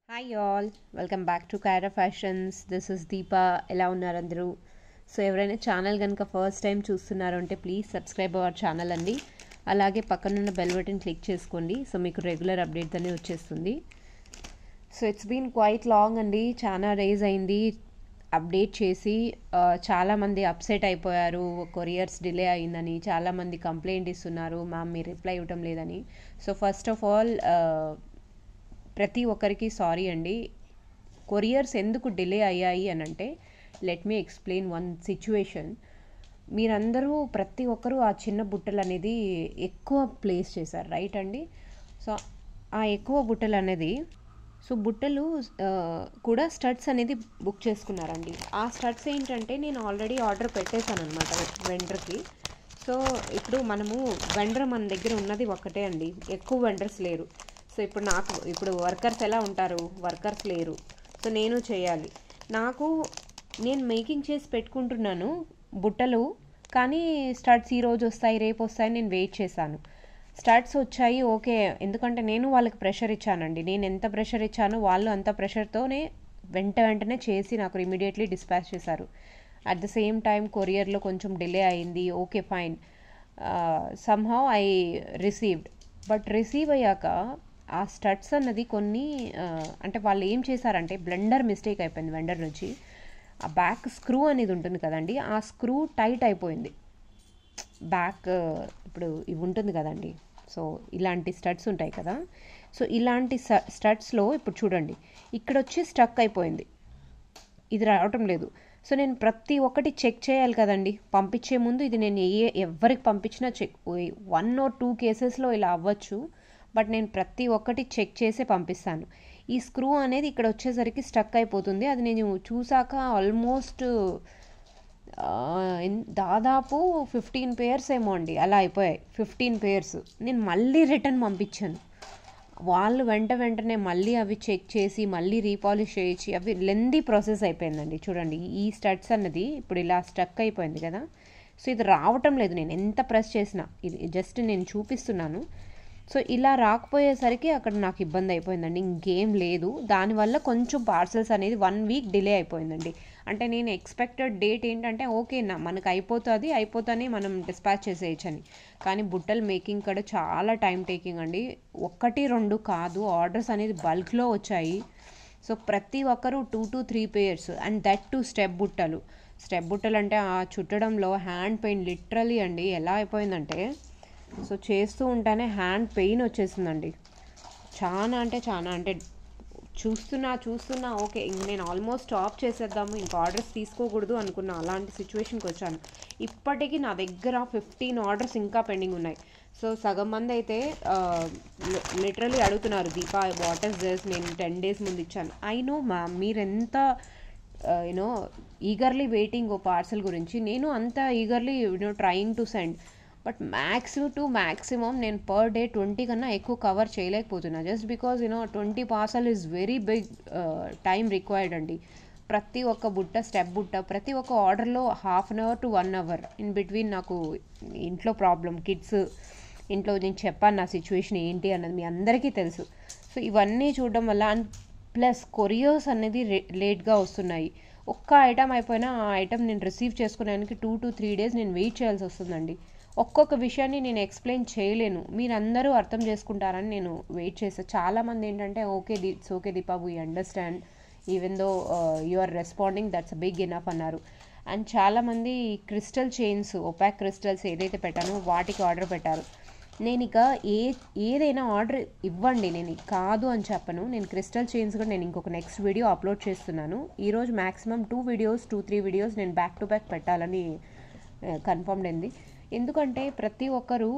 Hi all welcome back to Kaira fashions this is Deepa ఎలా ఉన్నారు అందరూ సో ఎవరైనా ఛానల్ కనుక ఫస్ట్ టైం చూస్తున్నారో అంటే ప్లీజ్ సబ్స్క్రైబ్ అవర్ ఛానల్ అండి అలాగే పక్కనున్న బెల్ బటన్ క్లిక్ చేసుకోండి సో మీకు రెగ్యులర్ అప్డేట్ అనేది వచ్చేస్తుంది so it's been quite long అండి చాలా రేజ్ అయింది అప్డేట్ చేసి ఆ, చాలామంది అప్సెట్ అయిపోయారు కొరియర్స్ డిలే అయిందని చాలామంది కంప్లైంట్ ఇస్తున్నారు మ్యామ్ మీరు రిప్లై ఇవ్వటం లేదని సో ఫస్ట్ ఆఫ్ ఆల్ ప్రతి ఒక్కరికి సారీ అండి కొరియర్స్ ఎందుకు డిలే అయ్యాయి అని అంటే let me explain one situation మీరందరూ ప్రతి ఒక్కరూ ఆ చిన్న బుట్టలు అనేది ఎక్కువ ప్లేస్ చేశారు రైట్ అండి సో ఆ ఎక్కువ బుట్టలు అనేది సో బుట్టలు ఆ, కూడా స్టడ్స్ అనేది బుక్ చేసుకున్నారండి ఆ స్టడ్స్ ఏంటంటే నేను ఆల్రెడీ ఆర్డర్ పెట్టేశాను అనమాట వెండర్కి సో ఇప్పుడు మనము వెండర్ మన దగ్గర ఉన్నది ఒక్కటే అండి ఎక్కువ వెండర్స్ లేరు సో ఇప్పుడు నాకు ఇప్పుడు వర్కర్స్ ఎలా ఉంటారు వర్కర్స్ లేరు సో నేను చేయాలి నాకు నేను మేకింగ్ చేసి పెట్టుకుంటున్నాను బుట్టలు కానీ స్టడ్స్ ఈ రోజు వస్తాయి రేపు వస్తాయి నేను వెయిట్ చేశాను స్టార్ట్స్ వచ్చాయి ఓకే ఎందుకంటే నేను వాళ్ళకి ప్రెషర్ ఇచ్చానండి నేను ఎంత ప్రెషర్ ఇచ్చానో వాళ్ళు అంత ప్రెషర్తోనే వెంట వెంటనే చేసి నాకు ఇమీడియట్లీ డిస్పాచ్ చేశారు అట్ ద సేమ్ టైం కొరియర్లో కొంచెం డిలే అయింది okay fine somehow I received but receive అయ్యాక ఆ స్టడ్స్ అన్నది కొన్ని ఆ, అంటే వాళ్ళు ఏం చేశారంటే బ్లెండర్ మిస్టేక్ అయిపోయింది వెండర్ నుంచి ఆ బ్యాక్ స్క్రూ అనేది ఉంటుంది కదండి ఆ స్క్రూ టైట్ అయిపోయింది బ్యాక్ ఇప్పుడు ఇవి ఉంటుంది కదండి సో ఇలాంటి స్టడ్స్ ఉంటాయి కదా సో ఇలాంటి స్టడ్స్లో ఇప్పుడు చూడండి ఇక్కడ వచ్చి స్టక్ అయిపోయింది ఇది రావటం లేదు సో నేను ప్రతి ఒక్కటి చెక్ చేయాలి కదండి పంపించే ముందు ఇది నేను ఏ ఎవరికి పంపించినా చెక్ వన్ ఆర్ టూ కేసెస్లో ఇలా అవ్వచ్చు బట్ నేను ప్రతి ఒక్కటి చెక్ చేసే పంపిస్తాను ఈ స్క్రూ అనేది ఇక్కడ వచ్చేసరికి స్టక్ అయిపోతుంది అది నేను చూసాక ఆల్మోస్ట్ ఆ, ఎన్- దాదాపు ఫిఫ్టీన్ పేర్స్ ఏమో అండి అలా అయిపోయాయి ఫిఫ్టీన్ పేర్స్ నేను మళ్ళీ రిటర్న్ పంపించాను వాళ్ళు వెంట వెంటనే మళ్ళీ అవి చెక్ చేసి మళ్ళీ రీపాలిష్ చేయించి అవి లెందీ ప్రాసెస్ అయిపోయిందండి చూడండి ఈ స్టడ్స్ అన్నది ఇప్పుడు ఇలా స్టక్ అయిపోయింది కదా సో ఇది రావటం లేదు నేను ఎంత ప్రెస్ చేసినా ఇది జస్ట్ నేను చూపిస్తున్నాను సో ఇలా రాకపోయేసరికి అక్కడ నాకు ఇబ్బంది అయిపోయిందండి ఇంకేం లేదు దానివల్ల కొంచెం పార్సల్స్ అనేది వన్ వీక్ డిలే అయిపోయిందండి అంటే నేను ఎక్స్పెక్టెడ్ డేట్ ఏంటంటే ఓకే నా మనకు అయిపోతుంది అయిపోతానే మనం డిస్పాచ్ చేసేయచ్చని కానీ బుట్టలు మేకింగ్ కూడా చాలా టైం టేకింగ్ అండి ఒక్కటి రెండు కాదు ఆర్డర్స్ అనేది బల్క్లో వచ్చాయి సో ప్రతి ఒక్కరు two to three pairs and that two step బుట్టలు స్టెప్ బుట్టలు అంటే ఆ చుట్టడంలో హ్యాండ్ పెయిన్ లిటరలీ అండి ఎలా అయిపోయిందంటే సో చేస్తూ ఉంటేనే హ్యాండ్ పెయిన్ వచ్చేసిందండి చాలా అంటే చాలా అంటే చూస్తున్నా చూస్తున్నా ఓకే ఇంక నేను ఆల్మోస్ట్ స్టాప్ చేసేద్దాము ఇంకా ఆర్డర్స్ తీసుకోకూడదు అనుకున్నా అలాంటి సిచ్యువేషన్కి వచ్చాను ఇప్పటికీ నా దగ్గర ఫిఫ్టీన్ ఆర్డర్స్ ఇంకా పెండింగ్ ఉన్నాయి సో సగం మంది అయితే లిటరలీ అడుగుతున్నారు దీపా వాట్ ఇస్ దిస్ నేను టెన్ డేస్ ముందు ఇచ్చాను ఐ నో మ్యామ్ మీరు ఎంత యూనో ఈగర్లీ వెయిటింగ్ ఓ పార్సల్ గురించి నేను అంత eagerly you know trying to send but max to maximum నేను పర్ డే ట్వంటీ కన్నా ఎక్కువ కవర్ చేయలేకపోతున్నా just because you know twenty parcel is very big time required అండి ప్రతి ఒక్క బుట్ట స్టెప్ బుట్ట ప్రతి ఒక్క ఆర్డర్లో half an hour to one hour in between నాకు ఇంట్లో ప్రాబ్లం కిడ్స్ ఇంట్లో నేను చెప్పాను నా సిచ్యువేషన్ ఏంటి అన్నది మీ అందరికీ తెలుసు సో ఇవన్నీ చూడడం వల్ల అండ్ ప్లస్ కొరియర్స్ అనేది లేట్గా వస్తున్నాయి ఒక్క ఐటమ్ అయిపోయినా ఆ ఐటమ్ నేను రిసీవ్ చేసుకునేందుకు టూ టు త్రీ డేస్ నేను వెయిట్ చేయాల్సి వస్తుందండి ఒక్కొక్క విషయాన్ని నేను ఎక్స్ప్లెయిన్ చేయలేను మీరందరూ అర్థం చేసుకుంటారని నేను వెయిట్ చేస్తాను చాలామంది ఏంటంటే okay it's okay Deepa we understand even though you are responding that's big enough అన్నారు అండ్ చాలామంది క్రిస్టల్ చైన్స్ ఒపాక్ క్రిస్టల్స్ ఏదైతే పెట్టానో వాటికి ఆర్డర్ పెట్టారు నేను ఇక ఏ ఏదైనా ఆర్డర్ ఇవ్వండి నేను ఇది కాదు అని చెప్పను నేను క్రిస్టల్ చైన్స్ కూడా నేను ఇంకొక నెక్స్ట్ వీడియో అప్లోడ్ చేస్తున్నాను ఈరోజు maximum two videos two three videos నేను బ్యాక్ టు బ్యాక్ పెట్టాలని కన్ఫర్మ్డ్ అయింది ఎందుకంటే ప్రతి ఒక్కరూ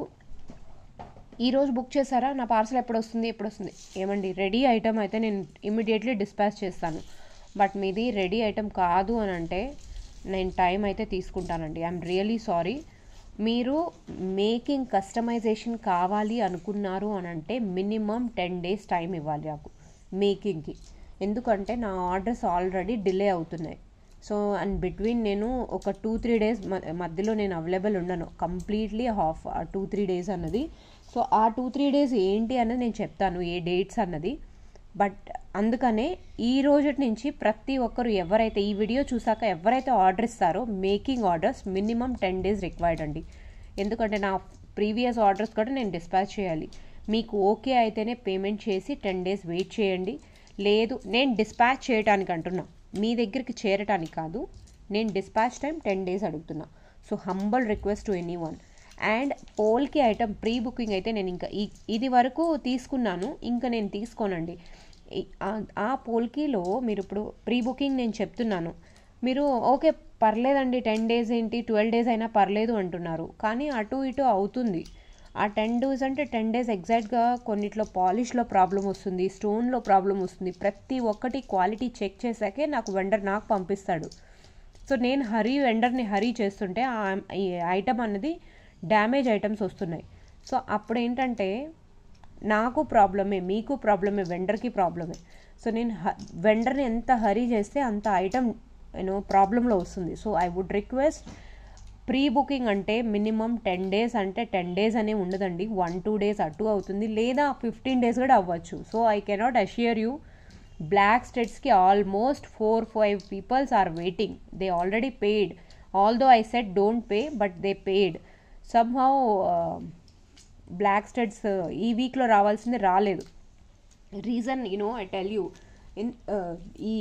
ఈరోజు బుక్ చేశారా నా పార్సల్ ఎప్పుడు వస్తుంది ఎప్పుడు వస్తుంది ఏమండి రెడీ ఐటమ్ అయితే నేను ఇమ్మీడియట్లీ డిస్పాచ్ చేస్తాను బట్ మీది రెడీ ఐటమ్ కాదు అని అంటే నేను టైం అయితే తీసుకుంటానండి ఐఎమ్ రియలీ సారీ మీరు మేకింగ్ కస్టమైజేషన్ కావాలి అనుకున్నారు అని అంటే మినిమం టెన్ డేస్ టైం ఇవ్వాలి నాకు మేకింగ్కి ఎందుకంటే నా ఆర్డర్స్ ఆల్రెడీ డిలే అవుతున్నాయి సో అండ్ బిట్వీన్ నేను ఒక టూ త్రీ డేస్ మధ్యలో నేను అవైలబుల్ ఉండను completely half two three days అన్నది సో ఆ టూ త్రీ డేస్ ఏంటి అన్నది నేను చెప్తాను ఏ డేట్స్ అన్నది బట్ అందుకనే ఈ రోజు నుంచి ప్రతి ఒక్కరు ఎవరైతే ఈ వీడియో చూసాక ఎవరైతే ఆర్డర్ ఇస్తారో making orders minimum ten days required అండి ఎందుకంటే నా ప్రీవియస్ ఆర్డర్స్ కూడా నేను డిస్పాచ్ చేయాలి మీకు ఓకే అయితేనే పేమెంట్ చేసి టెన్ డేస్ వెయిట్ చేయండి లేదు నేను డిస్పాచ్ చేయడానికి అంటున్నా మీ దగ్గరికి చేరటానికి కాదు నేను డిస్పాచ్ టైం టెన్ డేస్ అడుగుతున్నా so humble request to anyone and పోల్కి ఐటమ్ ప్రీ బుకింగ్ అయితే నేను ఇంకా ఈ ఇది వరకు తీసుకున్నాను ఇంకా నేను తీసుకోనండి ఈ- ఆ- ఆ పోల్కీలో మీరు ఇప్పుడు ప్రీ బుకింగ్ నేను చెప్తున్నాను మీరు ఓకే పర్లేదండి టెన్ డేస్ ఏంటి ట్వెల్వ్ డేస్ అయినా పర్లేదు అంటున్నారు కానీ అటు ఇటు అవుతుంది ఆ టెన్ డేస్ అంటే టెన్ డేస్ ఎగ్జాక్ట్గా కొన్నిట్లో పాలిష్లో ప్రాబ్లం వస్తుంది స్టోన్లో ప్రాబ్లం వస్తుంది ప్రతి ఒక్కటి క్వాలిటీ చెక్ చేశాకే నాకు వెండర్ నాకు పంపిస్తాడు సో నేను హరీ వెండర్ని హరీ చేస్తుంటే ఆ ఈ ఐటమ్ అన్నది డ్యామేజ్ ఐటమ్స్ వస్తున్నాయి సో అప్పుడు ఏంటంటే నాకు ప్రాబ్లమే మీకు ప్రాబ్లమే వెండర్కి ప్రాబ్లమే సో నేను హ వెండర్ని ఎంత హరీ చేస్తే అంత ఐటమ్ యూనో ప్రాబ్లంలో వస్తుంది so I would request pre booking అంటే మినిమం టెన్ డేస్ అంటే టెన్ డేస్ అనే ఉండదండి వన్ టూ డేస్ అటు అవుతుంది లేదా ఫిఫ్టీన్ డేస్ కూడా అవ్వచ్చు so I cannot assure you black స్టేట్స్కి almost four five peoples are waiting they already paid although I said don't pay but they paid somehow black studs ఈ వీక్లో రావాల్సింది రాలేదు reason you know I tell you in ఈ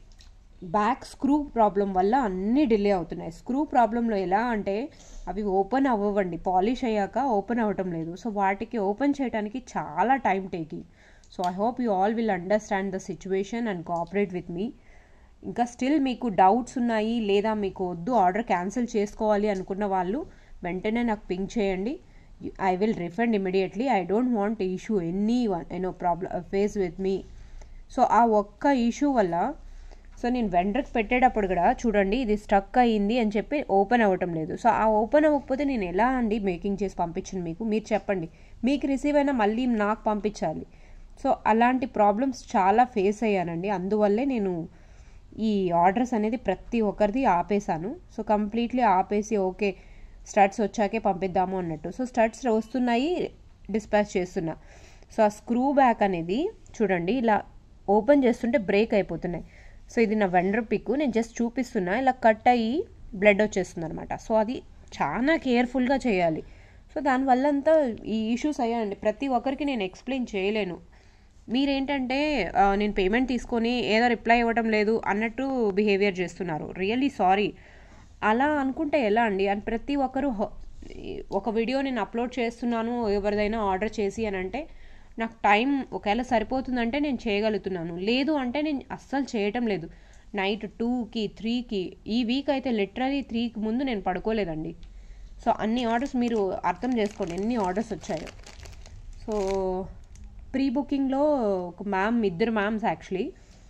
back screw problem వల్ల అన్నీ delay అవుతున్నాయి screw ప్రాబ్లంలో ఎలా అంటే అవి ఓపెన్ అవ్వండి పాలిష్ అయ్యాక ఓపెన్ అవ్వటం లేదు సో వాటికి ఓపెన్ చేయడానికి చాలా time taking so I hope you all will understand the situation and cooperate with me ఇంకా స్టిల్ మీకు డౌట్స్ ఉన్నాయి లేదా మీకు వద్దు ఆర్డర్ క్యాన్సిల్ చేసుకోవాలి అనుకున్న వాళ్ళు వెంటనే నాకు పింక్ చేయండి I will refund immediately I don't want issue anyone you know problem face with me so ఆ ఒక్క ఇష్యూ వల్ల సో నేను వెండర్కి పెట్టేటప్పుడు కూడా చూడండి ఇది స్టక్ అయ్యింది అని చెప్పి ఓపెన్ అవ్వటం లేదు సో ఆ ఓపెన్ అవ్వకపోతే నేను ఎలా అండి మేకింగ్ చేసి పంపించను మీకు మీరు చెప్పండి మీకు రిసీవ్ అయినా మళ్ళీ నాకు పంపించాలి సో అలాంటి ప్రాబ్లమ్స్ చాలా ఫేస్ అయ్యానండి అందువల్లే నేను ఈ ఆర్డర్స్ అనేది ప్రతి ఒక్కరిది ఆపేశాను సో కంప్లీట్లీ ఆపేసి ఓకే స్టడ్స్ వచ్చాకే పంపిద్దాము అన్నట్టు సో స్టడ్స్ వస్తున్నాయి డిస్పాచ్ చేస్తున్నా సో ఆ స్క్రూ బ్యాక్ అనేది చూడండి ఇలా ఓపెన్ చేస్తుంటే బ్రేక్ అయిపోతున్నాయి సో ఇది నా వెండర్ పిక్ నేను జస్ట్ చూపిస్తున్నా ఇలా కట్ అయ్యి బ్లడ్ వచ్చేస్తుంది అనమాట సో అది చాలా కేర్ఫుల్గా చేయాలి సో దానివల్ల అంతా ఈ ఇష్యూస్ అయ్యాయండి ప్రతి ఒక్కరికి నేను ఎక్స్ప్లెయిన్ చేయలేను మీరేంటంటే ఆ, నేను పేమెంట్ తీసుకొని ఏదో రిప్లై ఇవ్వడం లేదు అన్నట్టు బిహేవియర్ చేస్తున్నారు రియల్లీ సారీ అలా అనుకుంటే ఎలా అండి అని ప్రతి ఒక్కరు హ- ఒక వీడియో నేను అప్లోడ్ చేస్తున్నాను ఎవరిదైనా ఆర్డర్ చేసి అని అంటే నాకు టైం ఒకవేళ సరిపోతుందంటే నేను చేయగలుగుతున్నాను లేదు అంటే నేను అస్సలు చేయటం లేదు నైట్ టూకి త్రీకి ఈ వీక్ అయితే లిటరలీ త్రీకి ముందు నేను పడుకోలేదండి సో అన్ని ఆర్డర్స్ మీరు అర్థం చేసుకోండి ఎన్ని ఆర్డర్స్ వచ్చాయో సో ప్రీ బుకింగ్లో ఒక మ్యామ్ ఇద్దరు ma'ams actually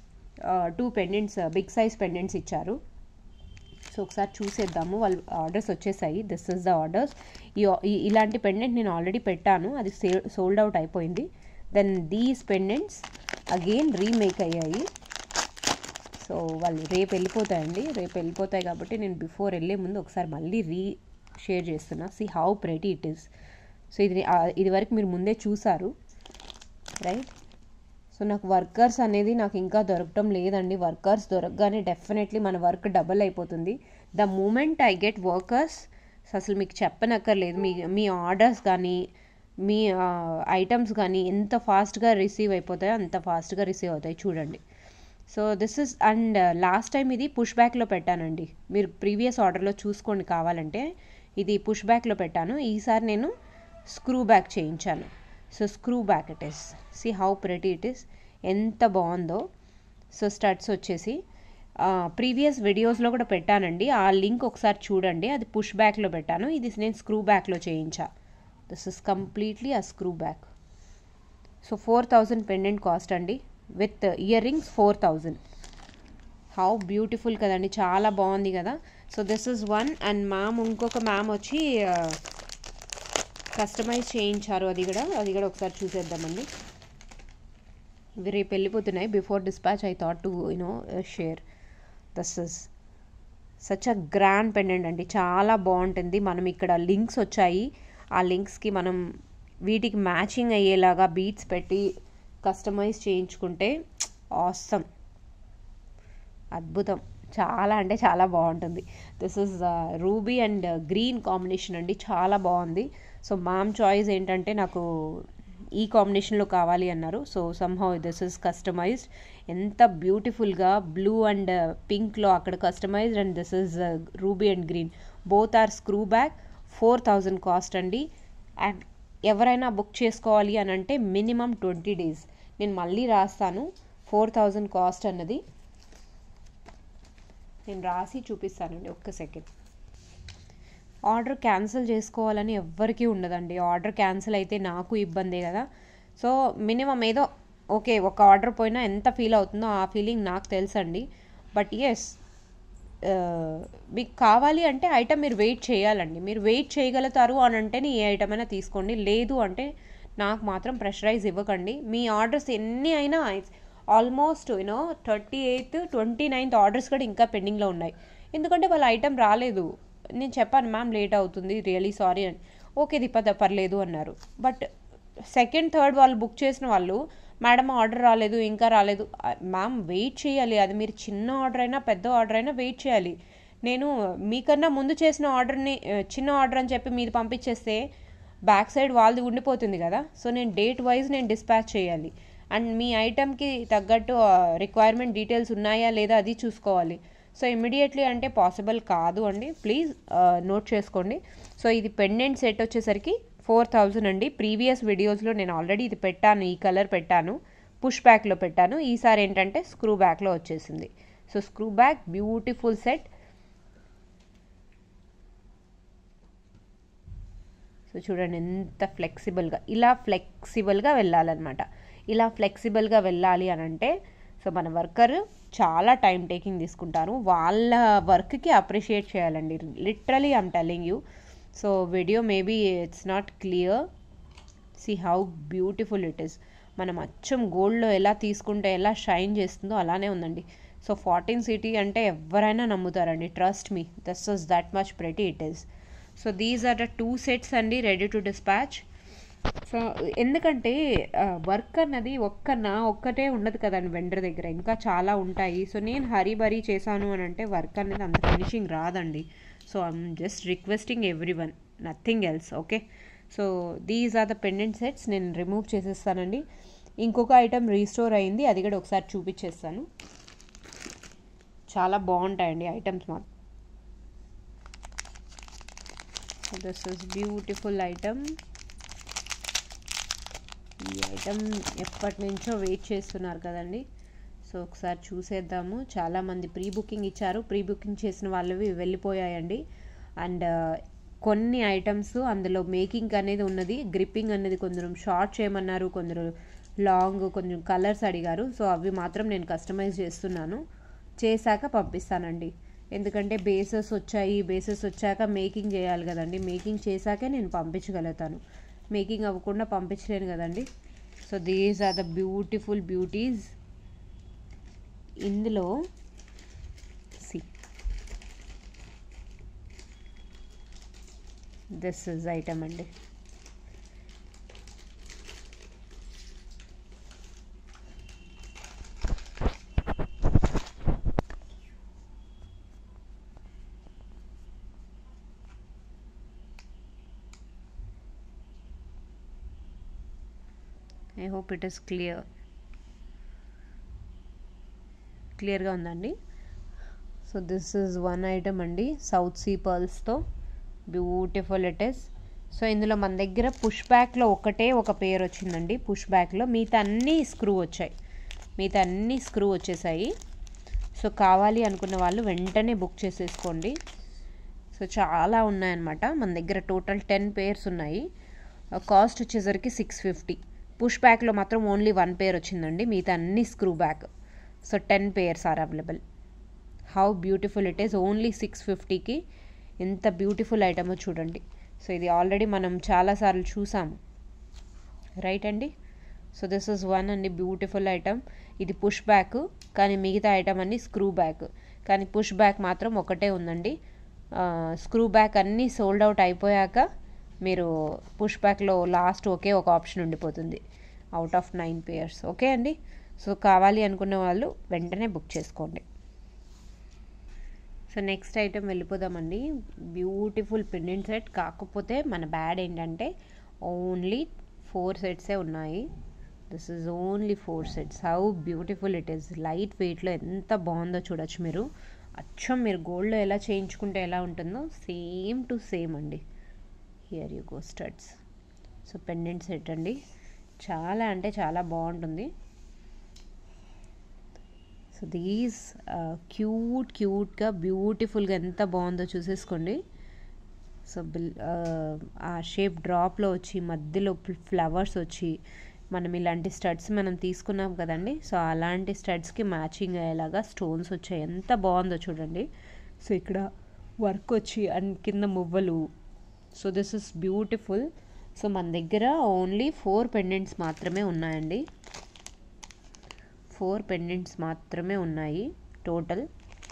two pendants big size pendants ఇచ్చారు సో ఒకసారి చూసేద్దాము వాళ్ళు ఆర్డర్స్ వచ్చేసాయి దిస్ ఇస్ ద ఆర్డర్స్ ఈ ఈ- ఇలాంటి పెండెంట్ నేను ఆల్రెడీ పెట్టాను అది సే సోల్డ్ అవుట్ అయిపోయింది then these pendants again remake అయ్యాయి సో వాళ్ళు రేపు వెళ్ళిపోతాయండి రేపు వెళ్ళిపోతాయి కాబట్టి నేను బిఫోర్ వెళ్ళే ముందు ఒకసారి మళ్ళీ రీ షేర్ చేస్తున్నా see how pretty it is so ఇది ఆ, ఇది వరకు మీరు ముందే చూసారు రైట్ సో నాకు వర్కర్స్ అనేది నాకు ఇంకా దొరకటం లేదండి వర్కర్స్ దొరకగానే డెఫినెట్లీ మన వర్క్ డబుల్ అయిపోతుంది the moment I get workers అసలు మీకు చెప్పనక్కర్లేదు మీ మీ ఆర్డర్స్ కానీ మీ ఐటమ్స్ కానీ ఎంత ఫాస్ట్గా రిసీవ్ అయిపోతాయో అంత ఫాస్ట్గా రిసీవ్ అవుతాయి చూడండి so this is and last time ఇది పుష్ బ్యాక్లో పెట్టానండి మీరు ప్రీవియస్ ఆర్డర్లో చూసుకోండి కావాలంటే ఇది పుష్ బ్యాక్లో పెట్టాను ఈసారి నేను స్క్రూ బ్యాక్ చేయించాను so screw back it is see how pretty it is ఎంత బాగుందో సో స్టడ్స్ వచ్చేసి ప్రీవియస్ వీడియోస్లో కూడా పెట్టానండి ఆ లింక్ ఒకసారి చూడండి అది పుష్ బ్యాక్లో పెట్టాను ఇది నేను స్క్రూ బ్యాక్లో చేయించా దిస్ ఇస్ కంప్లీట్లీ ఆ screw back so four thousand pendant cost అండి with year earrings four thousand how beautiful కదండి చాలా బాగుంది కదా so this is one and ma'am ఇంకొక మ్యామ్ వచ్చి కస్టమైజ్ చేయించారు అది కూడా అది కూడా ఒకసారి చూసేద్దామండి ఇవి రేపు వెళ్ళిపోతున్నాయి before dispatch I thought to you know share this is such a grand pendant అండి చాలా బాగుంటుంది మనం ఇక్కడ లింక్స్ వచ్చాయి ఆ లింక్స్కి మనం వీటికి మ్యాచింగ్ అయ్యేలాగా బీట్స్ పెట్టి కస్టమైజ్ చేయించుకుంటే ఆసమ్ అద్భుతం చాలా అంటే చాలా బాగుంటుంది this is ruby and green combination అండి చాలా బాగుంది సో మ్యామ్ చాయిస్ ఏంటంటే నాకు ఈ కాంబినేషన్లో కావాలి అన్నారు so somehow this is customised ఎంత బ్యూటిఫుల్గా బ్లూ అండ్ పింక్లో అక్కడ customised and this is ruby and green both are screw back four thousand cost అండి అండ్ ఎవరైనా బుక్ చేసుకోవాలి అని అంటే మినిమం ట్వంటీ డేస్ నేను మళ్ళీ రాస్తాను ఫోర్ థౌజండ్ కాస్ట్ అన్నది నేను రాసి చూపిస్తానండి ఒక్క సెకండ్ ఆర్డర్ క్యాన్సిల్ చేసుకోవాలని ఎవ్వరికీ ఉండదండి ఆర్డర్ క్యాన్సిల్ అయితే నాకు ఇబ్బందే కదా సో మినిమం ఏదో ఓకే ఒక ఆర్డర్ పోయినా ఎంత ఫీల్ అవుతుందో ఆ ఫీలింగ్ నాకు తెలుసండి బట్ ఎస్ మీకు కావాలి అంటే ఐటమ్ మీరు వెయిట్ చేయాలండి మీరు వెయిట్ చేయగలుగుతారు అని అంటేనే ఏ ఐటమ్ అయినా తీసుకోండి లేదు అంటే నాకు మాత్రం ప్రెషరైజ్ ఇవ్వకండి మీ ఆర్డర్స్ ఎన్ని అయినా almost you know thirty eighth twenty ninth orders కూడా ఇంకా పెండింగ్లో ఉన్నాయి ఎందుకంటే వాళ్ళ ఐటమ్ రాలేదు నేను చెప్పాను మ్యామ్ లేట్ అవుతుంది రియలీ సారీ అని ఓకే దీపద పర్లేదు అన్నారు బట్ సెకండ్ థర్డ్ వాళ్ళు బుక్ చేసిన వాళ్ళు మేడం ఆర్డర్ రాలేదు ఇంకా రాలేదు మ్యామ్ వెయిట్ చేయాలి అది మీరు చిన్న ఆర్డర్ అయినా పెద్ద ఆర్డర్ అయినా వెయిట్ చేయాలి నేను మీకన్నా ముందు చేసిన ఆర్డర్ని చిన్న ఆర్డర్ అని చెప్పి మీరు పంపించేస్తే బ్యాక్ సైడ్ వాళ్ళది ఉండిపోతుంది కదా సో నేను డేట్ వైజ్ నేను డిస్పాచ్ చేయాలి అండ్ మీ ఐటమ్కి తగ్గట్టు రిక్వైర్మెంట్ డీటెయిల్స్ ఉన్నాయా లేదా అది చూసుకోవాలి సో ఇమ్మీడియట్లీ అంటే పాసిబుల్ కాదు అండి ప్లీజ్ నోట్ చేసుకోండి సో ఇది పెండెంట్ సెట్ వచ్చేసరికి ఫోర్ థౌజండ్ అండి ప్రీవియస్ వీడియోస్లో నేను ఆల్రెడీ ఇది పెట్టాను ఈ కలర్ పెట్టాను పుష్ బ్యాక్లో పెట్టాను ఈసారి ఏంటంటే స్క్రూ బ్యాక్లో వచ్చేసింది so screw back beautiful set so చూడండి ఎంత ఫ్లెక్సిబుల్గా ఇలా ఫ్లెక్సిబుల్గా వెళ్ళాలన్నమాట ఇలా ఫ్లెక్సిబుల్గా వెళ్ళాలి అని అంటే సో మన వర్కర్ చాలా టైం టేకింగ్ తీసుకుంటారు వాళ్ళ వర్క్కి అప్రిషియేట్ చేయాలండి literally I'm telling you so video maybe it's not clear see how beautiful it is మనం అచ్చం గోల్డ్లో ఎలా తీసుకుంటే ఎలా షైన్ చేస్తుందో అలానే ఉందండి సో ఫార్టీన్ సిటీ అంటే ఎవరైనా నమ్ముతారండి trust me this is that much pretty it is so these are the two sets అండి రెడీ టు డిస్పాచ్ సో ఎందుకంటే వర్క్ అన్నది ఒక్కన ఒక్కటే ఉండదు కదండి వెండర్ దగ్గర ఇంకా చాలా ఉంటాయి సో నేను హరీ బరీ చేశాను అని అంటే వర్క్ అనేది అంత ఫినిషింగ్ రాదండి so I'm just requesting every one nothing else okay so these are the pendant sets నేను రిమూవ్ చేసేస్తానండి ఇంకొక ఐటమ్ రీస్టోర్ అయింది అది కూడా ఒకసారి చూపించేస్తాను చాలా బాగుంటాయండి ఐటమ్స్ మాత్రం దిస్ ఇస్ బ్యూటిఫుల్ ఐటమ్ ఈ ఐటమ్ ఎప్పటి నుంచో వెయిట్ చేస్తున్నారు కదండి సో ఒకసారి చూసేద్దాము చాలామంది ప్రీ బుకింగ్ ఇచ్చారు ప్రీ బుకింగ్ చేసిన వాళ్ళవి వెళ్ళిపోయాయండి అండ్ కొన్ని ఐటమ్స్ అందులో మేకింగ్ అనేది ఉన్నది గ్రిప్పింగ్ అనేది కొందరు షార్ట్ చేయమన్నారు కొందరు లాంగ్ కొంచెం కలర్స్ అడిగారు సో అవి మాత్రం నేను కస్టమైజ్ చేస్తున్నాను చేశాక పంపిస్తానండి ఎందుకంటే బేసెస్ వచ్చాయి బేసెస్ వచ్చాక మేకింగ్ చేయాలి కదండి మేకింగ్ చేశాకే నేను పంపించగలుగుతాను మేకింగ్ అవ్వకుండా పంపించలేను కదండి so these are the beautiful beauties ఇందులో సి దిస్ ఇస్ ఐటమ్ అండి I hope it is clear క్లియర్గా ఉందండి so this is one item అండి సౌత్ సీ పర్ల్స్తో బ్యూటిఫుల్ ఇట్ ఇస్ సో ఇందులో మన దగ్గర పుష్ బ్యాక్లో ఒకటే ఒక పేరు వచ్చిందండి పుష్ బ్యాక్లో మిగతా అన్నీ స్క్రూ వచ్చాయి మిగతా అన్నీ స్క్రూ వచ్చేసాయి సో కావాలి అనుకున్న వాళ్ళు వెంటనే బుక్ చేసేసుకోండి సో చాలా ఉన్నాయన్నమాట మన దగ్గర టోటల్ టెన్ పేర్స్ ఉన్నాయి కాస్ట్ వచ్చేసరికి సిక్స్ ఫిఫ్టీ పుష్ బ్యాక్లో మాత్రం ఓన్లీ వన్ పేర్ వచ్చిందండి మిగతా అన్ని screw back so ten pairs are available how beautiful it is only six ఫిఫ్టీకి ఎంత బ్యూటిఫుల్ ఐటమో చూడండి సో ఇది ఆల్రెడీ మనం చాలాసార్లు చూసాము రైట్ అండి సో దిస్ ఇస్ వన్ అండి బ్యూటిఫుల్ ఐటమ్ ఇది పుష్ బ్యాక్ కానీ మిగతా ఐటమ్ అన్ని స్క్రూ బ్యాక్ కానీ పుష్ బ్యాక్ మాత్రం ఒకటే ఉందండి స్క్రూ బ్యాక్ అన్నీ సోల్డ్ అవుట్ అయిపోయాక మీరు పుష్ బ్యాక్లో లాస్ట్ ఒకే ఒక ఆప్షన్ ఉండిపోతుంది out of nine pairs okay అండి సో కావాలి అనుకున్న వాళ్ళు వెంటనే బుక్ చేసుకోండి సో నెక్స్ట్ ఐటెం వెళ్ళిపోదామండి బ్యూటిఫుల్ పెండెంట్ సెట్ కాకపోతే మన బ్యాడ్ ఏంటంటే ఓన్లీ ఫోర్ సెట్సే ఉన్నాయి this is only four sets how beautiful it is light వెయిట్లో ఎంత బాగుందో చూడొచ్చు మీరు అచ్చం మీరు గోల్డ్లో ఎలా చేయించుకుంటే ఎలా ఉంటుందో సేమ్ టు సేమ్ అండి here you go studs so pendant set అండి చాలా అంటే చాలా బాగుంటుంది సో దీస్ క్యూట్ క్యూట్గా బ్యూటిఫుల్గా ఎంత బాగుందో చూసేసుకోండి సో బిల్ ఆ షేప్ డ్రాప్లో వచ్చి మధ్యలో ఫ్లవర్స్ వచ్చి మనం ఇలాంటి స్టడ్స్ మనం తీసుకున్నాం కదండి సో అలాంటి స్టడ్స్కి మ్యాచింగ్ అయ్యేలాగా స్టోన్స్ వచ్చాయి ఎంత బాగుందో చూడండి సో ఇక్కడ వర్క్ వచ్చి అండ్ కింద మువ్వలు so this is beautiful so మన దగ్గర ఓన్లీ ఫోర్ పెండెంట్స్ మాత్రమే ఉన్నాయండి ఫోర్ పెండెంట్స్ మాత్రమే ఉన్నాయి టోటల్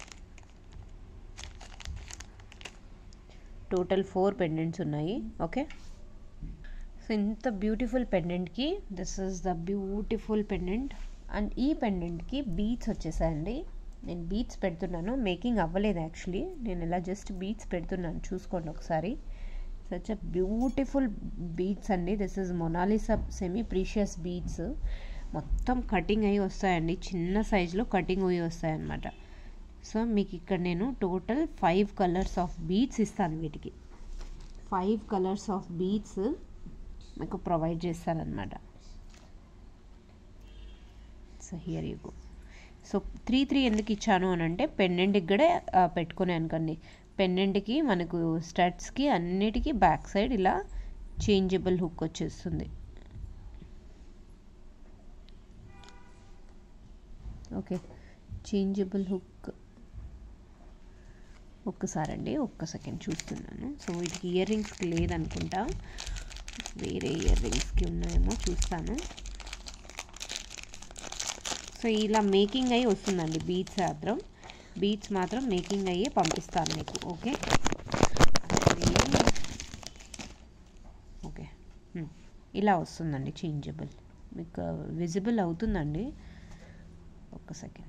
టోటల్ ఫోర్ పెండెంట్స్ ఉన్నాయి ఓకే సో ఇంత బ్యూటిఫుల్ పెండెంట్కి this is the beautiful pendant and ఈ పెండెంట్కి బీట్స్ వచ్చేసాయండి నేను బీట్స్ పెడుతున్నాను మేకింగ్ అవ్వలేదు యాక్చువల్లీ నేను ఇలా జస్ట్ బీట్స్ పెడుతున్నాను చూసుకోండి ఒకసారి సచ్ అ బ్యూటిఫుల్ బీట్స్ అండి this is Mona Lisa semi precious beads మొత్తం కటింగ్ అయ్యి వస్తాయండి చిన్న సైజులో కటింగ్ అయ్యి వస్తాయన్నమాట సో మీకు ఇక్కడ నేను total five colours of beads ఇస్తాను వీటికి ఫైవ్ కలర్స్ ఆఫ్ బీట్స్ మీకు ప్రొవైడ్ చేస్తానమాట so here you go so three three ఎందుకు ఇచ్చాను అని అంటే పెండెంట్కి కూడా పెట్టుకునే అనుకోండి పెండెంట్కి మనకు స్టడ్స్కి అన్నిటికీ బ్యాక్ సైడ్ ఇలా చేంజబుల్ హుక్ వచ్చేస్తుంది ఓకే చేంజబుల్ హుక్ ఒక్కసారి అండి ఒక్క సెకండ్ చూస్తున్నాను సో వీటికి ఇయర్ రింగ్స్కి లేదనుకుంటా వేరే ఇయర్ రింగ్స్కి ఉన్నాయేమో చూస్తాను సో ఇలా మేకింగ్ అయ్యి వస్తుందండి బీట్స్ మాత్రం బీట్స్ మాత్రం మేకింగ్ అయ్యి పంపిస్తాను మీకు ఓకే ఓకే ఇలా వస్తుందండి చేంజబుల్ మీకు విజిబుల్ అవుతుందండి ఒక్క సెకండ్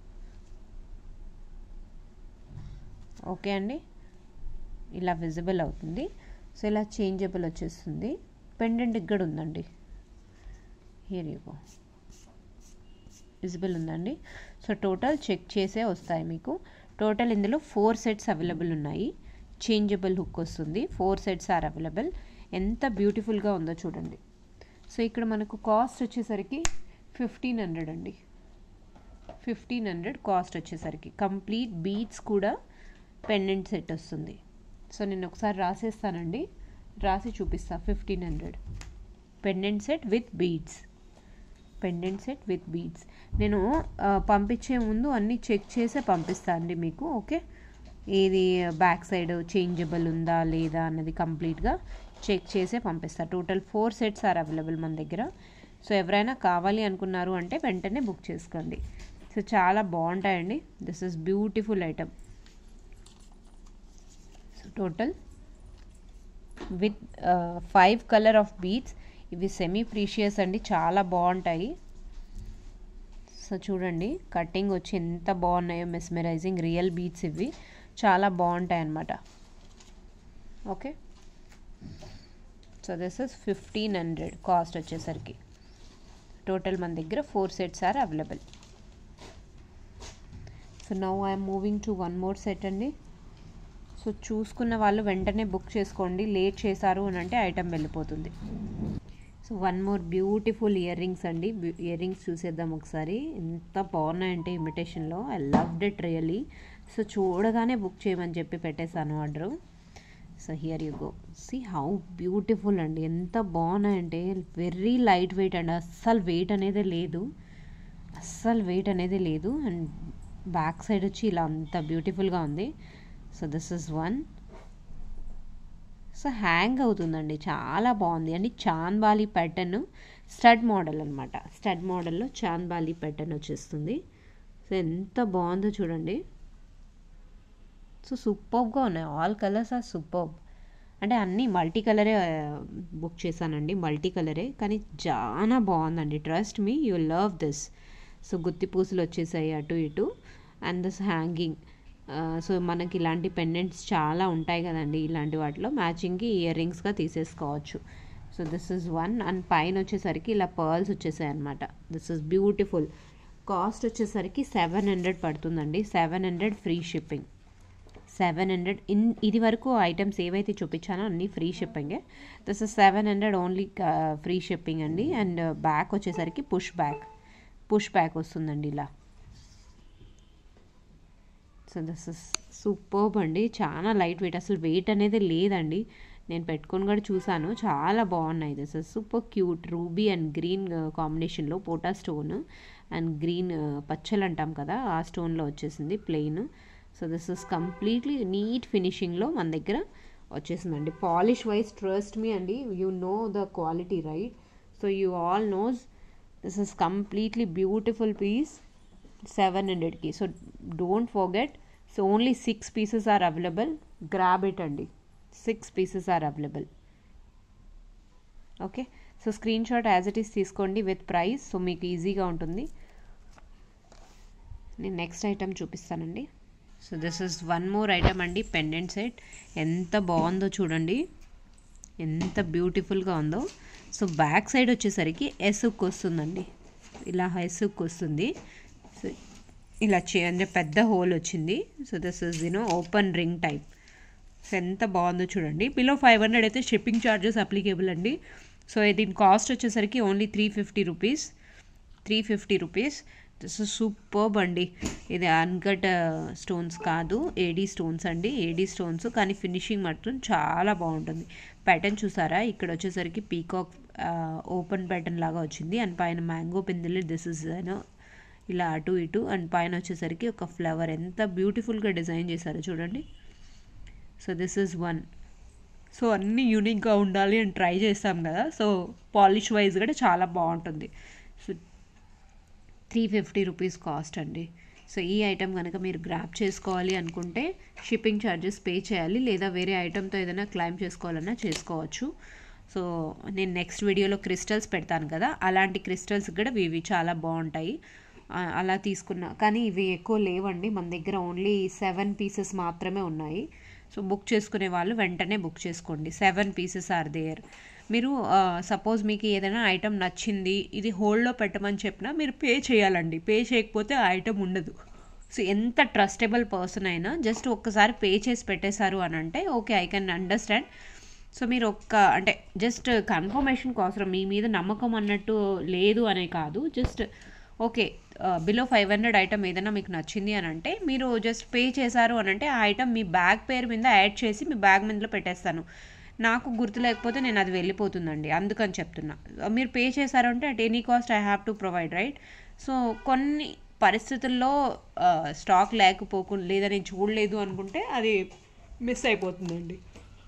ఓకే అండి ఇలా విజిబుల్ అవుతుంది సో ఇలా చేంజబుల్ వచ్చేస్తుంది పెండెంట్ ఇక్కడ ఉందండి హియర్ యూ గో విజిబుల్ ఉందండి సో టోటల్ చెక్ చేసే వస్తాయి మీకు టోటల్ ఇందులో ఫోర్ సెట్స్ అవైలబుల్ ఉన్నాయి చేంజబుల్ హుక్ వస్తుంది ఫోర్ సెట్స్ ఆర్ అవైలబుల్ ఎంత బ్యూటిఫుల్గా ఉందో చూడండి సో ఇక్కడ మనకు కాస్ట్ వచ్చేసరికి ఫిఫ్టీన్ హండ్రెడ్ అండి ఫిఫ్టీన్ హండ్రెడ్ కాస్ట్ వచ్చేసరికి కంప్లీట్ బీట్స్ కూడా పెండెంట్ సెట్ వస్తుంది సో నేను ఒకసారి రాసేస్తానండి రాసి చూపిస్తా fifteen hundred pendant set with beads pendant set with beads నేను పంపించే ముందు అన్నీ చెక్ చేసే పంపిస్తా అండి మీకు ఓకే ఏది బ్యాక్ సైడ్ చేంజబుల్ ఉందా లేదా అన్నది కంప్లీట్గా చెక్ చేసే పంపిస్తా total four sets are available మన దగ్గర సో ఎవరైనా కావాలి అనుకున్నారు అంటే వెంటనే బుక్ చేసుకోండి సో చాలా బాగుంటాయండి this is beautiful item so total with five colour of beads ఇవి సెమీ ప్రీషియస్ అండి చాలా బాగుంటాయి సో చూడండి కటింగ్ వచ్చి ఎంత బాగున్నాయో మెస్మరైజింగ్ రియల్ బీట్స్ ఇవి చాలా బాగుంటాయి అన్నమాట okay so this is fifteen hundred cost వచ్చేసరికి టోటల్ మన దగ్గర four sets are available so now I'm moving to one more set అండి సో చూసుకున్న వాళ్ళు వెంటనే బుక్ చేసుకోండి లేట్ చేశారు అని అంటే ఐటమ్ వెళ్ళిపోతుంది so one more beautiful earrings అండి ఇయర్ రింగ్స్ చూసేద్దాం ఒకసారి ఎంత బాగున్నాయంటే ఇమిటేషన్లో I loved it really so చూడగానే బుక్ చేయమని చెప్పి పెట్టేశాను order so here you go see how beautiful అండి ఎంత బాగున్నాయంటే వెరీ లైట్ వెయిట్ అండి అస్సలు వెయిట్ అనేది లేదు అస్సలు వెయిట్ అనేది లేదు అండ్ బ్యాక్ సైడ్ వచ్చి ఇలా అంత బ్యూటిఫుల్గా ఉంది so this is one so hang అవుతుందండి చాలా బాగుంది అండి చాన్బాలి ప్యాటర్న్ స్టడ్ మోడల్ అనమాట స్టడ్ మోడల్లో చాన్బాలి ప్యాటర్న్ వచ్చేస్తుంది సో ఎంత బాగుందో చూడండి సో సూపర్గా ఉన్నాయి ఆల్ కలర్స్ ఆర్ సూపర్ అంటే అన్నీ మల్టీ కలరే బుక్ చేశానండి మల్టీ కలరే కానీ చాలా బాగుందండి trust me you love this so గుత్తి పూసలు వచ్చేసాయి అటు ఇటు అండ్ దిస్ హ్యాంగింగ్ సో మనకి ఇలాంటి పెండెంట్స్ చాలా ఉంటాయి కదండి ఇలాంటి వాటిలో మ్యాచింగ్కి ఇయర్ రింగ్స్గా తీసేసుకోవచ్చు so this is one and పైన వచ్చేసరికి ఇలా పర్ల్స్ వచ్చేసాయి అనమాట దిస్ ఇస్ బ్యూటిఫుల్ కాస్ట్ వచ్చేసరికి సెవెన్ హండ్రెడ్ పడుతుందండి seven hundred free shipping seven hundred in ఇది వరకు ఐటమ్స్ ఏవైతే చూపించానో అన్నీ ఫ్రీ షిప్పింగే this is seven hundred only free shipping అండి అండ్ బ్యాక్ వచ్చేసరికి పుష్ బ్యాక్ పుష్ బ్యాక్ వస్తుందండి ఇలా సో దిస్ ఇస్ సూపర్బ్ అండి చాలా లైట్ వెయిట్ అసలు వెయిట్ అనేది లేదండి నేను పెట్టుకొని కూడా చూసాను చాలా బాగున్నాయి this is super cute ruby and green కాంబినేషన్లో పోటా స్టోన్ అండ్ గ్రీన్ పచ్చలు అంటాం కదా ఆ స్టోన్లో వచ్చేసింది plain so this is completely neat ఫినిషింగ్లో మన దగ్గర వచ్చేసిందండి పాలిష్ వైజ్ ట్రస్ట్ మీ అండి you know the quality right so you all knows this is completely beautiful piece seven హండ్రెడ్కి so don't forget so only six pieces are available grab it అండి six pieces are available okay so screenshot as it is తీసుకోండి with price so మీకు ఈజీగా ఉంటుంది నేను next item చూపిస్తానండి so this is one more item అండి pendant set ఎంత బాగుందో చూడండి ఎంత బ్యూటిఫుల్గా ఉందో సో బ్యాక్ సైడ్ వచ్చేసరికి ఎసుక్ వస్తుందండి ఇలా ఎసుక్ వస్తుంది సో ఇలా చే అంటే పెద్ద హోల్ వచ్చింది so this is you know open ring type so ఎంత బాగుందో చూడండి బిలో ఫైవ్ హండ్రెడ్ అయితే షిప్పింగ్ ఛార్జెస్ అప్లికేబుల్ అండి సో దీని కాస్ట్ వచ్చేసరికి only three fifty rupees three fifty rupees this is superb అండి ఇది అన్కట్ స్టోన్స్ కాదు ఏడీ స్టోన్స్ అండి ఏడీ స్టోన్స్ కానీ ఫినిషింగ్ మాత్రం చాలా బాగుంటుంది ప్యాటర్న్ చూసారా ఇక్కడ వచ్చేసరికి పీకాక్ ఓపెన్ ప్యాటర్న్ లాగా వచ్చింది అండ్ పైన మ్యాంగో పిందెలు దిస్ ఇస్ యూనో ఇలా అటు ఇటు అండ్ పైన వచ్చేసరికి ఒక ఫ్లవర్ ఎంత బ్యూటిఫుల్గా డిజైన్ చేశారో చూడండి so this is one so అన్నీ యూనిక్గా ఉండాలి అని ట్రై చేస్తాం కదా సో పాలిష్ వైజ్ కూడా చాలా బాగుంటుంది so three fifty rupees cost అండి సో ఈ ఐటెం కనుక మీరు గ్రాప్ చేసుకోవాలి అనుకుంటే షిప్పింగ్ ఛార్జెస్ పే చేయాలి లేదా వేరే ఐటెంతో ఏదైనా క్లైమ్ చేసుకోవాలన్నా చేసుకోవచ్చు సో నేను నెక్స్ట్ వీడియోలో క్రిస్టల్స్ పెడతాను కదా అలాంటి క్రిస్టల్స్ కూడా ఇవి చాలా బాగుంటాయి అలా తీసుకున్న కానీ ఇవి ఎక్కువ లేవండి మన దగ్గర ఓన్లీ సెవెన్ పీసెస్ మాత్రమే ఉన్నాయి సో బుక్ చేసుకునే వాళ్ళు వెంటనే బుక్ చేసుకోండి సెవెన్ పీసెస్ ఆర్ దేర్ మీరు సపోజ్ మీకు ఏదైనా ఐటెం నచ్చింది ఇది హోల్డ్లో పెట్టమని చెప్పినా మీరు పే చేయాలండి పే చేయకపోతే ఆ ఐటెం ఉండదు సో ఎంత ట్రస్టబుల్ పర్సన్ అయినా జస్ట్ ఒక్కసారి పే చేసి పెట్టేశారు అని అంటే okay I can understand so మీరు ఒక్క అంటే జస్ట్ కన్ఫర్మేషన్ కోసం మీ మీద నమ్మకం అన్నట్టు లేదు అనే కాదు just okay below five hundred item ఏదైనా మీకు నచ్చింది అని అంటే మీరు జస్ట్ పే చేశారు అని అంటే ఆ ఐటమ్ మీ బ్యాగ్ పేరు మీద యాడ్ చేసి మీ బ్యాగ్ మీదలో పెట్టేస్తాను నాకు గుర్తు లేకపోతే నేను అది వెళ్ళిపోతుందండి అందుకని చెప్తున్నా మీరు పే చేశారు అంటే at any cost I have to provide right so కొన్ని పరిస్థితుల్లో స్టాక్ లేకపోకుండా లేదా నేను చూడలేదు అనుకుంటే అది మిస్ అయిపోతుందండి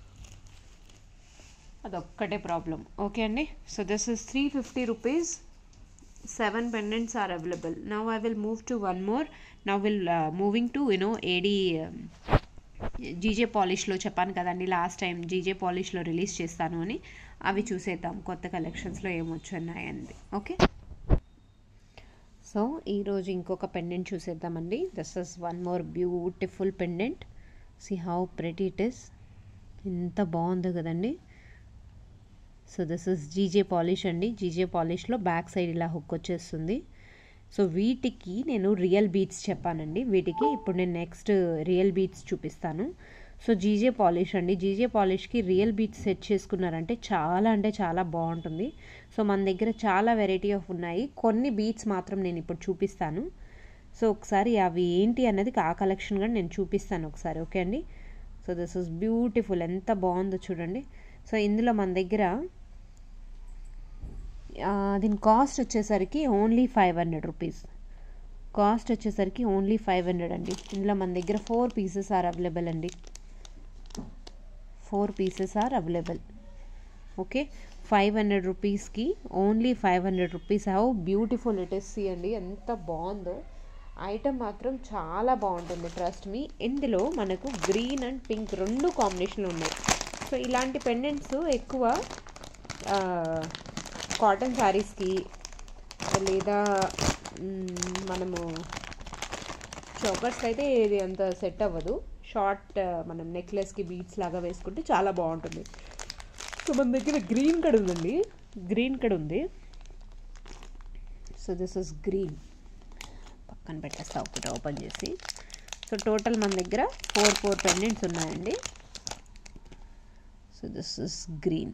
అదొక్కటే ప్రాబ్లం ఓకే అండి so this is three fifty rupees seven pendants are available now i will move to one more now will uh, moving to you know ad GJ పాలిష్లో చెప్పాను కదండి లాస్ట్ టైం జీజే పాలిష్లో release చేస్తాను అని అవి చూసేద్దాం కొత్త కలెక్షన్స్లో ఏమొచ్చున్నాయండి ఓకే సో ఈరోజు ఇంకొక పెండెంట్ చూసేద్దామండి this is one more beautiful pendant see how pretty it is ఎంత బాగుంది కదండి so this is GJ polish అండి జీజే పాలిష్లో బ్యాక్ సైడ్ ఇలా హుక్ వచ్చేస్తుంది సో వీటికి నేను రియల్ బీట్స్ చెప్పానండి వీటికి ఇప్పుడు నేను నెక్స్ట్ రియల్ బీట్స్ చూపిస్తాను సో జీజే పాలిష్ అండి జీజే పాలిష్కి రియల్ బీట్స్ సెట్ చేసుకున్నారంటే చాలా అంటే చాలా బాగుంటుంది సో మన దగ్గర చాలా వెరైటీ ఆఫ్ ఉన్నాయి కొన్ని బీట్స్ మాత్రం నేను ఇప్పుడు చూపిస్తాను సో ఒకసారి అవి ఏంటి అన్నది ఆ కలెక్షన్ కూడా నేను చూపిస్తాను ఒకసారి ఓకే అండి సో దిస్ ఇస్ బ్యూటిఫుల్ ఎంత బాగుందో చూడండి సో ఇందులో మన దగ్గర దీని కాస్ట్ వచ్చేసరికి only five hundred rupees cost వచ్చేసరికి ఓన్లీ ఫైవ్ హండ్రెడ్ అండి ఇందులో మన దగ్గర ఫోర్ పీసెస్ ఆర్ అవైలబుల్ అండి four pieces are available okay five hundred రూపీస్కి only five hundred rupees how beautiful it is అండి ఎంత బాగుందో ఐటమ్ మాత్రం చాలా బాగుంటుంది ట్రస్ట్ మీ ఇందులో మనకు గ్రీన్ అండ్ పింక్ రెండు కాంబినేషన్లు ఉన్నాయి సో ఇలాంటి పెండెంట్స్ ఎక్కువ కాటన్ శారీస్కి లేదా మ్మ్, మనము చోకర్స్కి అయితే ఇది అంత సెట్ అవ్వదు షార్ట్ మనం నెక్లెస్కి బీట్స్ లాగా వేసుకుంటే చాలా బాగుంటుంది సో మన దగ్గర గ్రీన్ కడ్ ఉందండి గ్రీన్ కడ్ ఉంది సో దిస్ ఇస్ గ్రీన్ పక్కన పెట్టేస్తా ఒకటి ఓపెన్ చేసి సో టోటల్ మన దగ్గర ఫోర్ ఫోర్ పెండెంట్స్ ఉన్నాయండి so this is green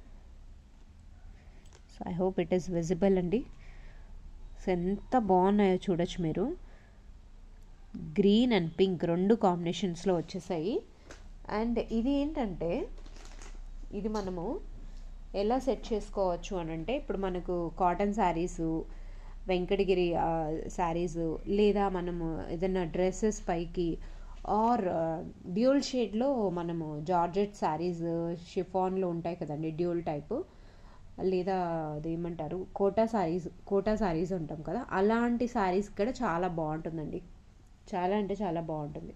so I hope it is visible అండి సో ఎంత బాగున్నాయో చూడొచ్చు మీరు గ్రీన్ అండ్ పింక్ రెండు కాంబినేషన్స్లో వచ్చేసాయి అండ్ ఇది ఏంటంటే ఇది మనము ఎలా సెట్ చేసుకోవచ్చు అని అంటే ఇప్పుడు మనకు కాటన్ శారీసు వెంకటగిరి శారీస్ లేదా మనము ఏదైనా డ్రెస్సెస్ పైకి ఆర్ డ్యూల్ షేడ్లో మనము జార్జెట్ శారీస్ షిఫాన్లో ఉంటాయి కదండి డ్యూల్ టైపు లేదా అదేమంటారు కోటా శారీస్ కోటా శారీస్ ఉంటాం కదా అలాంటి శారీస్ కూడా చాలా బాగుంటుందండి చాలా అంటే చాలా బాగుంటుంది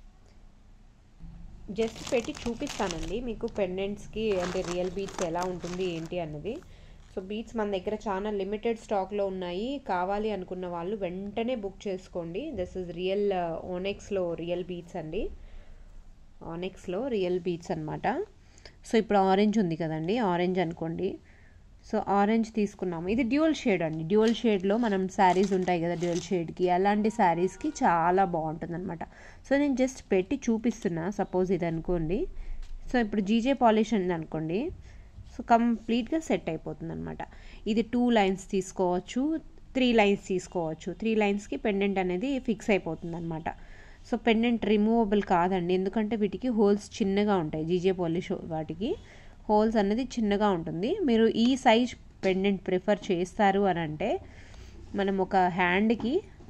జస్ట్ పెట్టి చూపిస్తానండి మీకు పెండెంట్స్కి అంటే రియల్ బీట్స్ ఎలా ఉంటుంది ఏంటి అన్నది సో బీట్స్ మన దగ్గర చాలా లిమిటెడ్ స్టాక్లో ఉన్నాయి కావాలి అనుకున్న వాళ్ళు వెంటనే బుక్ చేసుకోండి దిస్ ఇస్ రియల్ ఓనెక్స్లో రియల్ బీట్స్ అండి ఆనెక్స్లో రియల్ బీట్స్ అనమాట సో ఇప్పుడు ఆరెంజ్ ఉంది కదండి ఆరెంజ్ అనుకోండి సో ఆరెంజ్ తీసుకున్నాము ఇది డ్యూయల్ షేడ్ అండి డ్యూయల్ షేడ్లో మనం శారీస్ ఉంటాయి కదా డ్యూయల్ షేడ్కి అలాంటి శారీస్కి చాలా బాగుంటుంది అనమాట సో నేను జస్ట్ పెట్టి చూపిస్తున్నా సపోజ్ ఇది అనుకోండి సో ఇప్పుడు జీజే పాలిష్ ఉంది అనుకోండి సో కంప్లీట్గా సెట్ అయిపోతుంది అనమాట ఇది టూ లైన్స్ తీసుకోవచ్చు త్రీ లైన్స్ తీసుకోవచ్చు త్రీ లైన్స్కి పెండెంట్ అనేది ఫిక్స్ అయిపోతుంది అనమాట సో పెండెంట్ రిమూవబుల్ కాదండి ఎందుకంటే వీటికి హోల్స్ చిన్నగా ఉంటాయి జీజే పాలిష్ వాటికి హోల్స్ అనేది చిన్నగా ఉంటుంది మీరు ఈ సైజ్ పెండెంట్ ప్రిఫర్ చేస్తారు అని అంటే మనం ఒక హ్యాండ్కి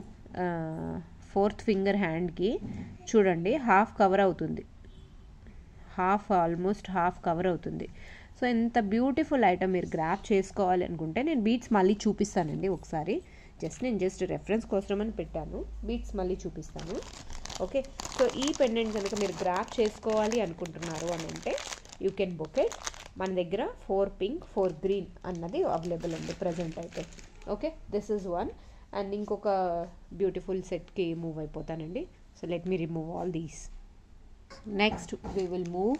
ఫోర్త్ ఫింగర్ హ్యాండ్కి చూడండి హాఫ్ కవర్ అవుతుంది హాఫ్ ఆల్మోస్ట్ హాఫ్ కవర్ అవుతుంది సో ఎంత బ్యూటిఫుల్ ఐటమ్ మీరు గ్రాప్ చేసుకోవాలి అనుకుంటే నేను బీట్స్ మళ్ళీ చూపిస్తానండి ఒకసారి జస్ట్ నేను జస్ట్ రెఫరెన్స్ కోసం అని పెట్టాను బీట్స్ మళ్ళీ చూపిస్తాను ఓకే సో ఈ పెండెంట్ కనుక మీరు గ్రాప్ చేసుకోవాలి అనుకుంటున్నారు అని అంటే యూ కెన్ బుక్ ఇట్ మన దగ్గర ఫోర్ పింక్ ఫోర్ గ్రీన్ అన్నది అవైలబుల్ ఉంది ప్రజెంట్ అయితే okay this is one and ఇంకొక బ్యూటిఫుల్ సెట్కి మూవ్ అయిపోతానండి so let me remove all these next we will move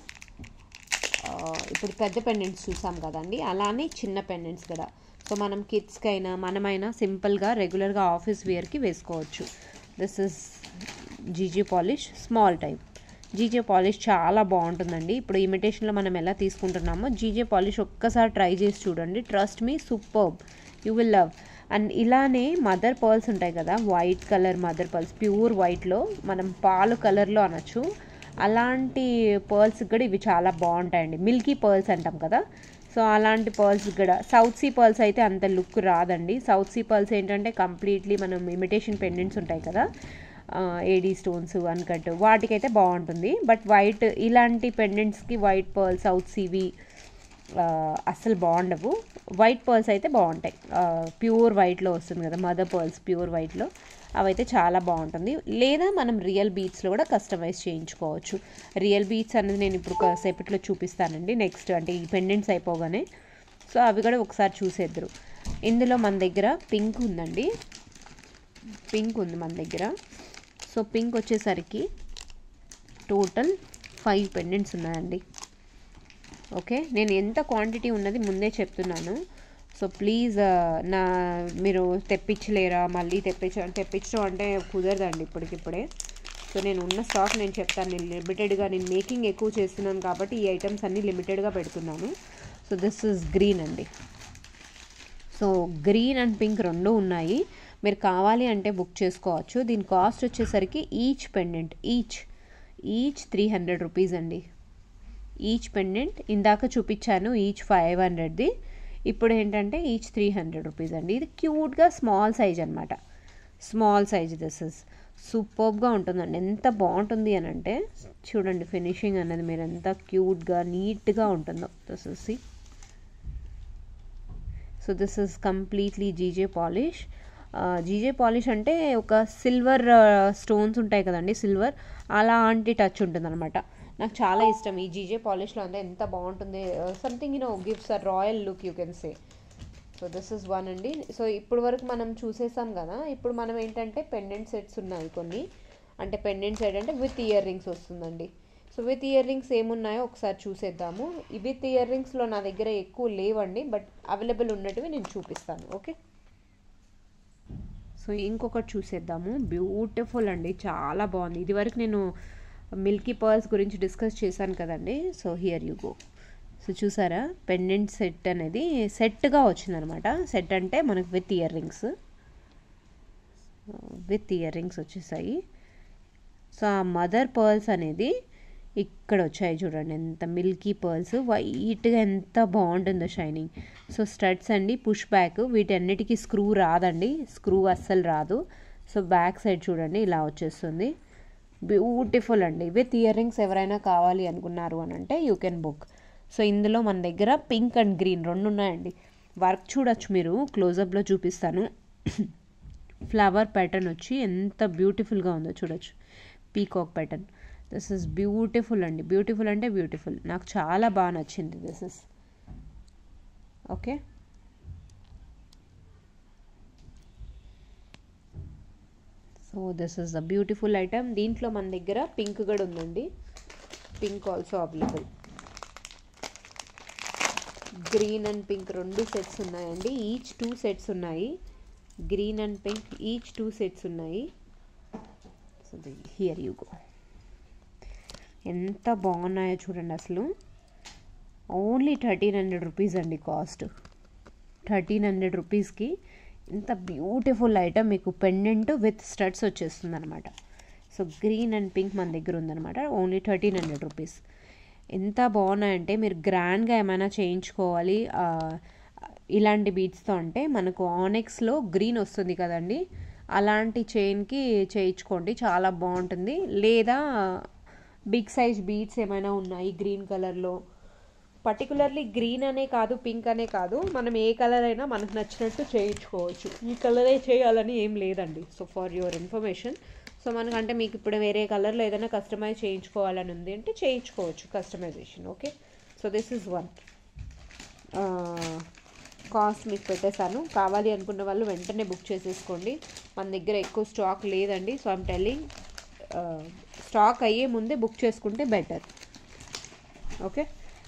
ఇప్పుడు పెద్ద పెండెంట్స్ చూసాం కదండి అలానే చిన్న పెండెంట్స్ కూడా సో మనం కిడ్స్కైనా మనమైనా సింపుల్గా రెగ్యులర్గా ఆఫీస్ వేర్కి వేసుకోవచ్చు this is GG polish small type GJ polish చాలా బాగుంటుందండి ఇప్పుడు ఇమిటేషన్లో మనం ఎలా తీసుకుంటున్నామో జీజే పాలిష్ ఒక్కసారి ట్రై చేసి చూడండి trust me superb you will love and ఇలానే మదర్ పర్ల్స్ ఉంటాయి కదా white colour mother pearls pure వైట్లో మనం పాలు కలర్లో అనొచ్చు అలాంటి పర్ల్స్ కూడా ఇవి చాలా బాగుంటాయండి మిల్కీ పర్ల్స్ అంటాం కదా సో అలాంటి పర్ల్స్ కూడా సౌత్ సీ పర్ల్స్ అయితే అంత లుక్ రాదండి సౌత్ సీ పర్ల్స్ ఏంటంటే కంప్లీట్లీ మనం ఇమిటేషన్ పెండెంట్స్ ఉంటాయి కదా ఏడీ స్టోన్స్ అన్కట్ వాటికైతే బాగుంటుంది బట్ వైట్ ఇలాంటి పెండెంట్స్కి వైట్ పర్ల్ సౌత్ సీవి అస్సలు బాగుండవు వైట్ పర్ల్స్ అయితే బాగుంటాయి ప్యూర్ వైట్లో వస్తుంది కదా మదర్ పర్ల్స్ ప్యూర్ వైట్లో అవైతే చాలా బాగుంటుంది లేదా మనం రియల్ బీట్స్లో కూడా కస్టమైజ్ చేయించుకోవచ్చు రియల్ బీట్స్ అనేది నేను ఇప్పుడు కాసేపట్లో చూపిస్తానండి నెక్స్ట్ అంటే ఈ పెండెంట్స్ అయిపోగానే సో అవి కూడా ఒకసారి చూసేద్దరు ఇందులో మన దగ్గర పింక్ ఉందండి పింక్ ఉంది మన దగ్గర సో పింక్ వచ్చేసరికి టోటల్ ఫైవ్ పెండెంట్స్ ఉన్నాయండి ఓకే నేను ఎంత క్వాంటిటీ ఉన్నది ముందే చెప్తున్నాను సో ప్లీజ్ నా మీరు తెప్పించలేరా మళ్ళీ తెప్పించ తెప్పించడం అంటే కుదరదండి ఇప్పటికిప్పుడే సో నేను ఉన్న స్టాక్ నేను చెప్తాను నేను లిమిటెడ్గా నేను మేకింగ్ ఎక్కువ చేస్తున్నాను కాబట్టి ఈ ఐటమ్స్ అన్నీ లిమిటెడ్గా పెడుతున్నాను సో దిస్ ఇస్ గ్రీన్ అండి సో గ్రీన్ అండ్ పింక్ రెండు ఉన్నాయి మీరు కావాలి అంటే బుక్ చేసుకోవచ్చు దీని కాస్ట్ వచ్చేసరికి each pendant each each three hundred rupees అండి ఈచ్ పెండెంట్ ఇందాక చూపించాను ఈచ్ ఫైవ్ హండ్రెడ్ది ఇప్పుడు ఏంటంటే ఈచ్ త్రీ హండ్రెడ్ రూపీస్ అండి ఇది క్యూట్గా స్మాల్ సైజ్ అనమాట స్మాల్ సైజ్ దిస్ ఇస్ సూపర్గా ఉంటుందండి ఎంత బాగుంటుంది అని అంటే చూడండి ఫినిషింగ్ అనేది మీరు ఎంత క్యూట్గా నీట్గా ఉంటుందో this is so this is completely GJ polish GJ polish అంటే ఒక సిల్వర్ స్టోన్స్ ఉంటాయి కదండి సిల్వర్ అలాంటి టచ్ ఉంటుంది అనమాట నాకు చాలా ఇష్టం ఈ జీజే పాలిష్లో అంతా ఎంత బాగుంటుంది something you know gives a royal look you can say so this is one అండి సో ఇప్పుడు వరకు మనం చూసేసాం కదా ఇప్పుడు మనం ఏంటంటే పెండెంట్ సెట్స్ ఉన్నాయి కొన్ని అంటే పెండెంట్ సెట్ అంటే విత్ ఇయర్ రింగ్స్ వస్తుందండి సో విత్ ఇయర్ రింగ్స్ ఏమున్నాయో ఒకసారి చూసేద్దాము ఈ విత్ ఇయర్ రింగ్స్లో నా దగ్గర ఎక్కువ లేవండి బట్ అవైలబుల్ ఉన్నటివి నేను చూపిస్తాను ఓకే సో ఇంకొకటి చూసేద్దాము బ్యూటిఫుల్ అండి చాలా బాగుంది ఇది వరకు నేను మిల్కీ పర్ల్స్ గురించి డిస్కస్ చేశాను కదండి so here you go so చూసారా పెండెంట్ సెట్ అనేది సెట్గా వచ్చిందనమాట సెట్ అంటే మనకు with year rings with year rings వచ్చేసాయి సో ఆ మదర్ పర్ల్స్ అనేది ఇక్కడ వచ్చాయి చూడండి ఎంత మిల్కీ పర్ల్స్ వైట్గా ఎంత బాగుంటుందో షైనింగ్ సో స్టడ్స్ అండి పుష్ బ్యాక్ వీటన్నిటికీ స్క్రూ రాదండి స్క్రూ అస్సలు రాదు సో బ్యాక్ సైడ్ చూడండి ఇలా వచ్చేస్తుంది బ్యూటిఫుల్ అండి విత్ ఇయర్ రింగ్స్ ఎవరైనా కావాలి అనుకున్నారు అని అంటే యూ కెన్ బుక్ సో ఇందులో మన దగ్గర పింక్ అండ్ గ్రీన్ రెండు ఉన్నాయండి వర్క్ చూడొచ్చు మీరు క్లోజప్లో చూపిస్తాను ఫ్లవర్ ప్యాటర్న్ వచ్చి ఎంత బ్యూటిఫుల్గా ఉందో చూడొచ్చు peacock pattern this is beautiful అండి బ్యూటిఫుల్ అంటే బ్యూటిఫుల్ నాకు చాలా బాగా నచ్చింది this is okay so this is the beautiful item దీంట్లో మన దగ్గర పింక్ కూడా ఉందండి pink also available green and pink రెండు సెట్స్ ఉన్నాయండి ఈచ్ టూ సెట్స్ ఉన్నాయి green and pink each two sets ఉన్నాయి సో హియర్ యూ గో ఎంత బాగున్నాయో చూడండి అసలు ఓన్లీ థర్టీన్ హండ్రెడ్ రూపీస్ అండి కాస్ట్ థర్టీన్ హండ్రెడ్ రూపీస్కి ఇంత బ్యూటిఫుల్ ఐటమ్ మీకు పెండెంట్ విత్ స్టడ్స్ వచ్చేస్తుంది అనమాట సో గ్రీన్ అండ్ పింక్ మన దగ్గర ఉందన్నమాట ఓన్లీ థర్టీన్ హండ్రెడ్ రూపీస్ ఎంత బాగున్నాయంటే మీరు గ్రాండ్గా ఏమైనా చేయించుకోవాలి ఇలాంటి బీట్స్తో అంటే మనకు ఆనెక్స్లో గ్రీన్ వస్తుంది కదండి అలాంటి చైన్కి చేయించుకోండి చాలా బాగుంటుంది లేదా బిగ్ సైజ్ బీట్స్ ఏమైనా ఉన్నాయి గ్రీన్ కలర్లో పర్టికులర్లీ గ్రీన్ అనే కాదు పింక్ అనే కాదు మనం ఏ కలర్ అయినా మనకు నచ్చినట్టు చేయించుకోవచ్చు ఈ కలరే చేయాలని ఏం లేదండి so for your information so మనకంటే మీకు ఇప్పుడు వేరే కలర్లో ఏదైనా కస్టమైజ్ చేయించుకోవాలని ఉంది అంటే చేయించుకోవచ్చు customization okay so this is one cost మీకు పెట్టేశాను కావాలి అనుకున్న వాళ్ళు వెంటనే బుక్ చేసేసుకోండి మన దగ్గర ఎక్కువ స్టాక్ లేదండి సో ఐమ్ టెల్లింగ్ స్టాక్ అయ్యే ముందే బుక్ చేసుకుంటే బెటర్ ఓకే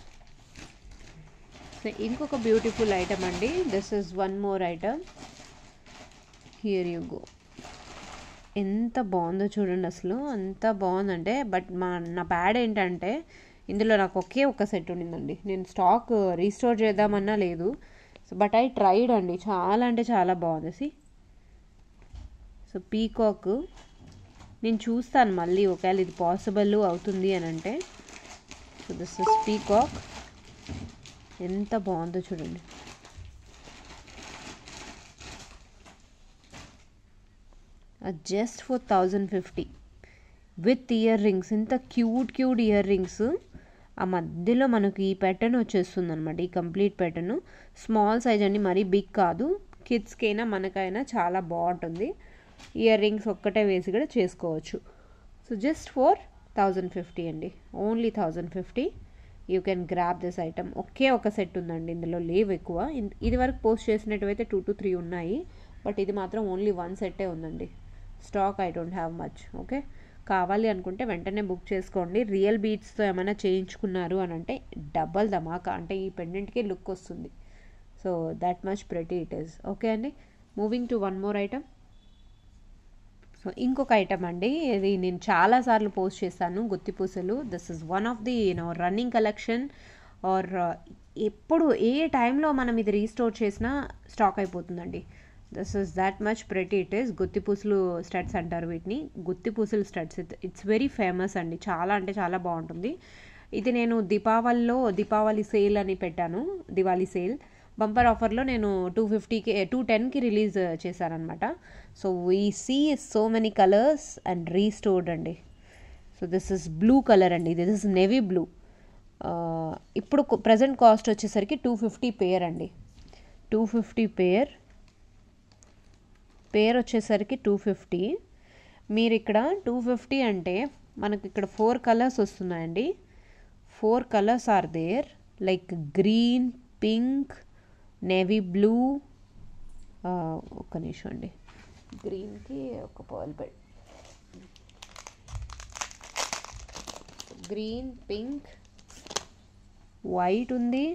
సో ఇంకొక బ్యూటిఫుల్ ఐటమ్ అండి this is one more item here you go ఎంత బాగుందో చూడండి అసలు అంత బాగుందంటే బట్ మా నా బ్యాడ్ ఏంటంటే ఇందులో నాకు ఒకే ఒక సెట్ ఉండిందండి నేను స్టాక్ రీస్టోర్ చేద్దామన్నా లేదు సో బట్ ఐ ట్రైడ్ అండి చాలా అంటే చాలా బాగుంది సి సో పీకాక్ నేను చూస్తాను మళ్ళీ ఒకవేళ ఇది పాసిబుల్ అవుతుంది అని అంటే సో దిస్ ఇస్ పీకాక్ ఎంత బాగుందో చూడండి just for thousand fifty with year rings ఇంత క్యూట్ క్యూట్ ఇయర్ రింగ్స్ ఆ మధ్యలో మనకి ఈ ప్యాటర్న్ వచ్చేస్తుంది అనమాట ఈ కంప్లీట్ ప్యాటర్న్ స్మాల్ సైజ్ అండి మరీ బిగ్ కాదు కిడ్స్కైనా మనకైనా చాలా బాగుంటుంది ఇయర్ రింగ్స్ ఒక్కటే వేసి కూడా చేసుకోవచ్చు so just for thousand fifty అండి only thousand fifty you can grab this item ఒకే ఒక సెట్ ఉందండి ఇందులో లేవు ఎక్కువ ఇది వరకు పోస్ట్ చేసినట్టువైతే టూ టు త్రీ ఉన్నాయి బట్ ఇది మాత్రం ఓన్లీ వన్ సెట్టే ఉందండి stock I don't have much okay కావాలి అనుకుంటే వెంటనే బుక్ చేసుకోండి రియల్ బీట్స్తో ఏమైనా చేయించుకున్నారు అని అంటే డబల్ ధమాకా అంటే ఈ పెండెంట్కి లుక్ వస్తుంది so that much pretty it is okay అండి moving to one more item so ఇంకొక ఐటమ్ అండి ఇది నేను చాలాసార్లు పోస్ట్ చేశాను గుత్తి పూసలు this is one of the you know running collection or ఎప్పుడు ఏ టైంలో మనం ఇది రీస్టోర్ చేసినా స్టాక్ అయిపోతుందండి this is that much pretty it is గుత్తి పూసలు స్టడ్స్ అంటారు వీటిని గుత్తి పూసలు స్టడ్స్ ఇట్స్ వెరీ ఫేమస్ అండి చాలా అంటే చాలా బాగుంటుంది ఇది నేను దీపావళిలో దీపావళి సేల్ అని పెట్టాను దివాళీ సేల్ బంపర్ ఆఫర్లో నేను టూ ఫిఫ్టీకి టూ టెన్కి రిలీజ్ చేశానమాట so we see so many colours and restored అండి so this is blue colour అండి దిస్ ఇస్ నెవీ బ్లూ ఇప్పుడు ప్రజెంట్ కాస్ట్ వచ్చేసరికి టూ ఫిఫ్టీ పేర్ అండి టూ ఫిఫ్టీ పేర్ పేర్ వచ్చేసరికి టూ ఫిఫ్టీ మీరు ఇక్కడ టూ ఫిఫ్టీ అంటే మనకి ఇక్కడ ఫోర్ కలర్స్ వస్తున్నాయండి four colours are there like green pink navy blue ఒక్క నిమిషం అండి గ్రీన్కి ఒక pearl bead green pink white ఉంది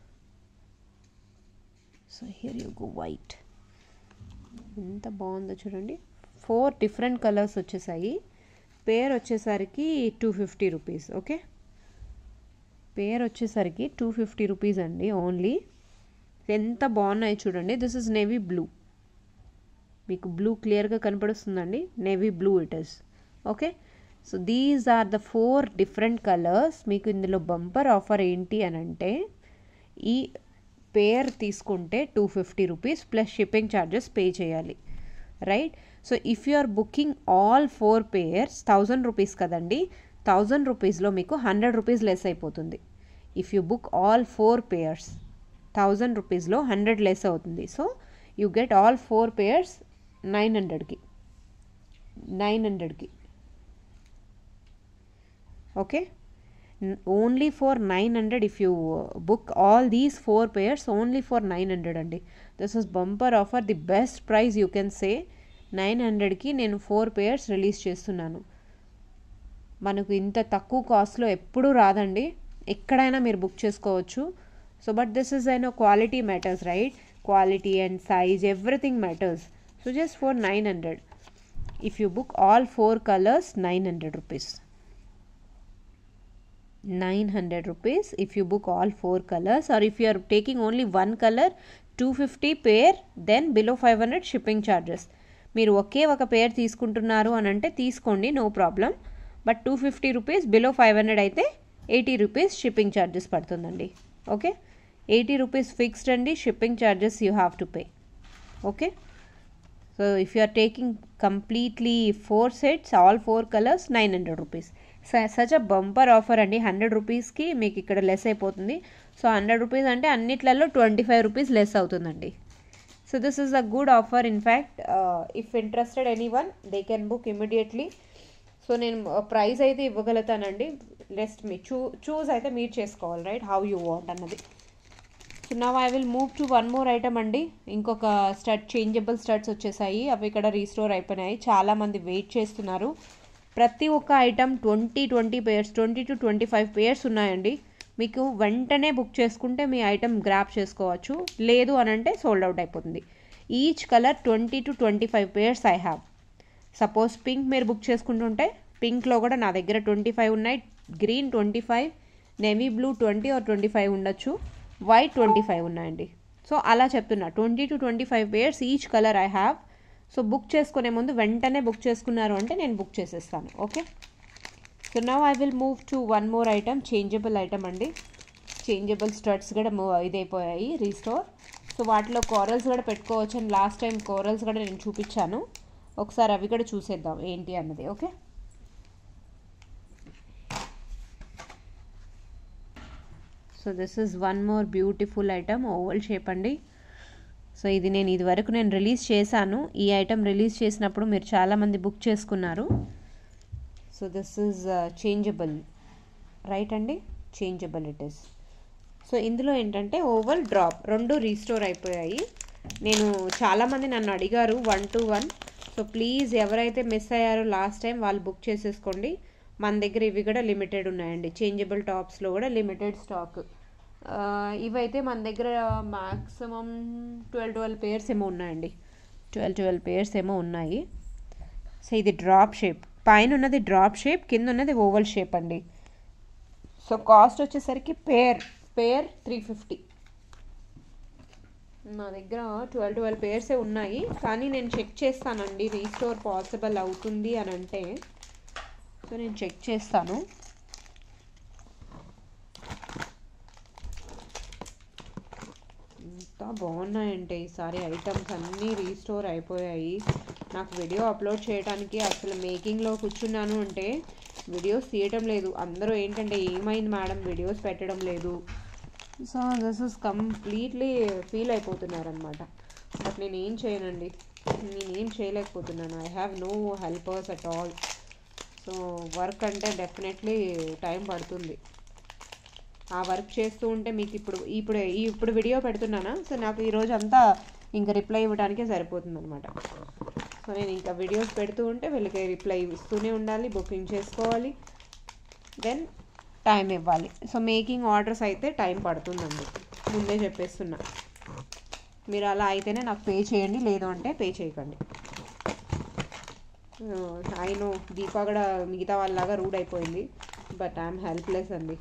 so here you go white ఎంత బాగుందో చూడండి ఫోర్ డిఫరెంట్ కలర్స్ వచ్చేసాయి పేర్ వచ్చేసరికి two fifty rupees okay pair వచ్చేసరికి టూ ఫిఫ్టీ రూపీస్ అండి ఓన్లీ ఎంత బాగున్నాయి చూడండి దిస్ ఇస్ నేవీ బ్లూ మీకు బ్లూ క్లియర్గా కనపడుస్తుందండి navy blue it is okay so these are the four different colours మీకు ఇందులో బంపర్ ఆఫర్ ఏంటి అని అంటే ఈ పేర్ తీసుకుంటే two fifty rupees plus shipping charges pay చేయాలి right so if you are booking all four pairs thousand rupees కదండి thousand రూపీస్లో మీకు హండ్రెడ్ రూపీస్ లెస్ అయిపోతుంది if you book all four pairs thousand రూపీస్లో హండ్రెడ్ లెస్ అవుతుంది so you get all four pairs nine హండ్రెడ్కి nine హండ్రెడ్కి okay only for nine hundred if you book all these four pairs only for nine hundred అండి this is bumper offer the best price you can say nine హండ్రెడ్కి నేను four payers release చేస్తున్నాను మనకు ఇంత తక్కువ కాస్ట్లో ఎప్పుడూ రాదండి ఎక్కడైనా మీరు బుక్ చేసుకోవచ్చు సో బట్ దిస్ ఇస్ అయిన quality matters right quality and size everything matters so just for nine hundred if you book all four colours nine hundred rupees 900 rupees if you book all four colors or if you are taking only one color 250 pair then below 500 shipping charges మీరు ఒకే ఒక పేర్ తీసుకుంటున్నారు అని అంటే తీసుకోండి no problem but two fifty rupees below five hundred అయితే eighty rupees shipping charges పడుతుందండి okay eighty rupees fixed అండి shipping charges you have to pay okay so if you are taking completely four sets all four colours nine hundred rupees such a bumper offer అండి hundred రూపీస్కి మీకు ఇక్కడ less అయిపోతుంది so hundred rupees అంటే అన్నిట్లలో twenty five rupees less అవుతుందండి so this is a good offer in fact if interested anyone they can book immediately so నేను price అయితే ఇవ్వగలుగుతానండి లెస్ట్ మీ చూ చూస్ అయితే మీరు చేసుకోవాలి రైట్ హౌ యూ వాంట్ అన్నది సో నా I will move to one more item అండి ఇంకొక స్టడ్ చేంజబుల్ స్టడ్స్ వచ్చేసాయి అవి ఇక్కడ రీస్టోర్ అయిపోయినాయి చాలామంది వెయిట్ చేస్తున్నారు ప్రతి ఒక్క item twenty twenty pairs twenty to twenty five pairs ఉన్నాయండి మీకు వెంటనే బుక్ చేసుకుంటే మీ ఐటమ్ గ్రాప్ చేసుకోవచ్చు లేదు అని అంటే సోల్డ్ అవుట్ అయిపోతుంది each colour twenty to twenty five pairs I have suppose pink మీరు బుక్ చేసుకుంటుంటే పింక్లో కూడా నా దగ్గర ట్వంటీ ఫైవ్ ఉన్నాయి green twenty five navy blue twenty or twenty five ఉండొచ్చు వైట్ ట్వంటీ ఫైవ్ ఉన్నాయండి సో అలా చెప్తున్నా twenty to twenty five pairs each colour I have so book చేసుకునే ముందు వెంటనే బుక్ చేసుకున్నారు అంటే నేను బుక్ చేసేస్తాను okay so now I will move to one more item changeable item అండి చేంజబుల్ స్టడ్స్ కూడా మూవ్ ఇదైపోయాయి రీస్టోర్ సో వాటిలో కోరల్స్ కూడా పెట్టుకోవచ్చు అండ్ లాస్ట్ టైం కోరల్స్ కూడా నేను చూపించాను ఒకసారి అవి కూడా చూసేద్దాం ఏంటి అన్నది okay so this is one more beautiful item oval shape అండి సో ఇది నేను ఇది వరకు నేను రిలీజ్ చేశాను ఈ ఐటమ్ రిలీజ్ చేసినప్పుడు మీరు చాలామంది బుక్ చేసుకున్నారు so this is changeable right అండి చేంజబుల్ ఇట్ ఇస్ సో ఇందులో ఏంటంటే ఓవల్ డ్రాప్ రెండు రీస్టోర్ అయిపోయాయి నేను చాలామంది నన్ను అడిగారు one to one so please ఎవరైతే మిస్ అయ్యారో లాస్ట్ టైం వాళ్ళు బుక్ చేసేసుకోండి మన దగ్గర ఇవి కూడా లిమిటెడ్ ఉన్నాయండి చేంజబుల్ టాప్స్లో కూడా లిమిటెడ్ స్టాక్ ఇవైతే మన దగ్గర మ్యాక్సిమం ట్వెల్వ్ ట్వెల్వ్ పేర్స్ ఏమో ఉన్నాయండి ట్వెల్వ్ ట్వెల్వ్ పేర్స్ ఏమో ఉన్నాయి సో ఇది డ్రాప్ షేప్ పైన ఉన్నది డ్రాప్ షేప్ కింద ఉన్నది ఓవల్ షేప్ అండి సో కాస్ట్ వచ్చేసరికి పేర్ పేర్ త్రీ ఫిఫ్టీ నా దగ్గర ట్వెల్వ్ ట్వెల్వ్ పేర్సే ఉన్నాయి కానీ నేను చెక్ చేస్తానండి రీస్టోర్ పాసిబుల్ అవుతుంది అని అంటే సో నేను చెక్ చేస్తాను ఎంత బాగున్నాయంటే ఈసారి ఐటమ్స్ అన్నీ రీస్టోర్ అయిపోయాయి నాకు వీడియో అప్లోడ్ చేయడానికి అసలు మేకింగ్లో కూర్చున్నాను అంటే వీడియోస్ తీయటం లేదు అందరూ ఏంటంటే ఏమైంది మేడం వీడియోస్ పెట్టడం లేదు so this is completely feel అయిపోతున్నారనమాట బట్ నేను ఏం చేయనండి నేనేం చేయలేకపోతున్నాను I have no helpers at all so work అంటే డెఫినెట్లీ టైం పడుతుంది ఆ వర్క్ చేస్తూ ఉంటే మీకు ఇప్పుడు ఇప్పుడు ఇప్పుడు వీడియో పెడుతున్నానా సో నాకు ఈరోజు అంతా ఇంకా రిప్లై ఇవ్వడానికే సరిపోతుంది అనమాట సో నేను ఇంకా వీడియోస్ పెడుతూ ఉంటే వీళ్ళకి రిప్లై ఇస్తూనే ఉండాలి బుకింగ్ చేసుకోవాలి దెన్ టైం ఇవ్వాలి సో మేకింగ్ ఆర్డర్స్ అయితే టైం పడుతుందండి ముందే చెప్పేస్తున్నా మీరు అలా అయితేనే నాకు పే చేయండి లేదు అంటే పే చేయకండి ఐ నో దీపా కూడా మిగతా వాళ్ళలాగా రూడ్ అయిపోయింది బట్ ఐఎమ్ హెల్ప్లెస్ అండి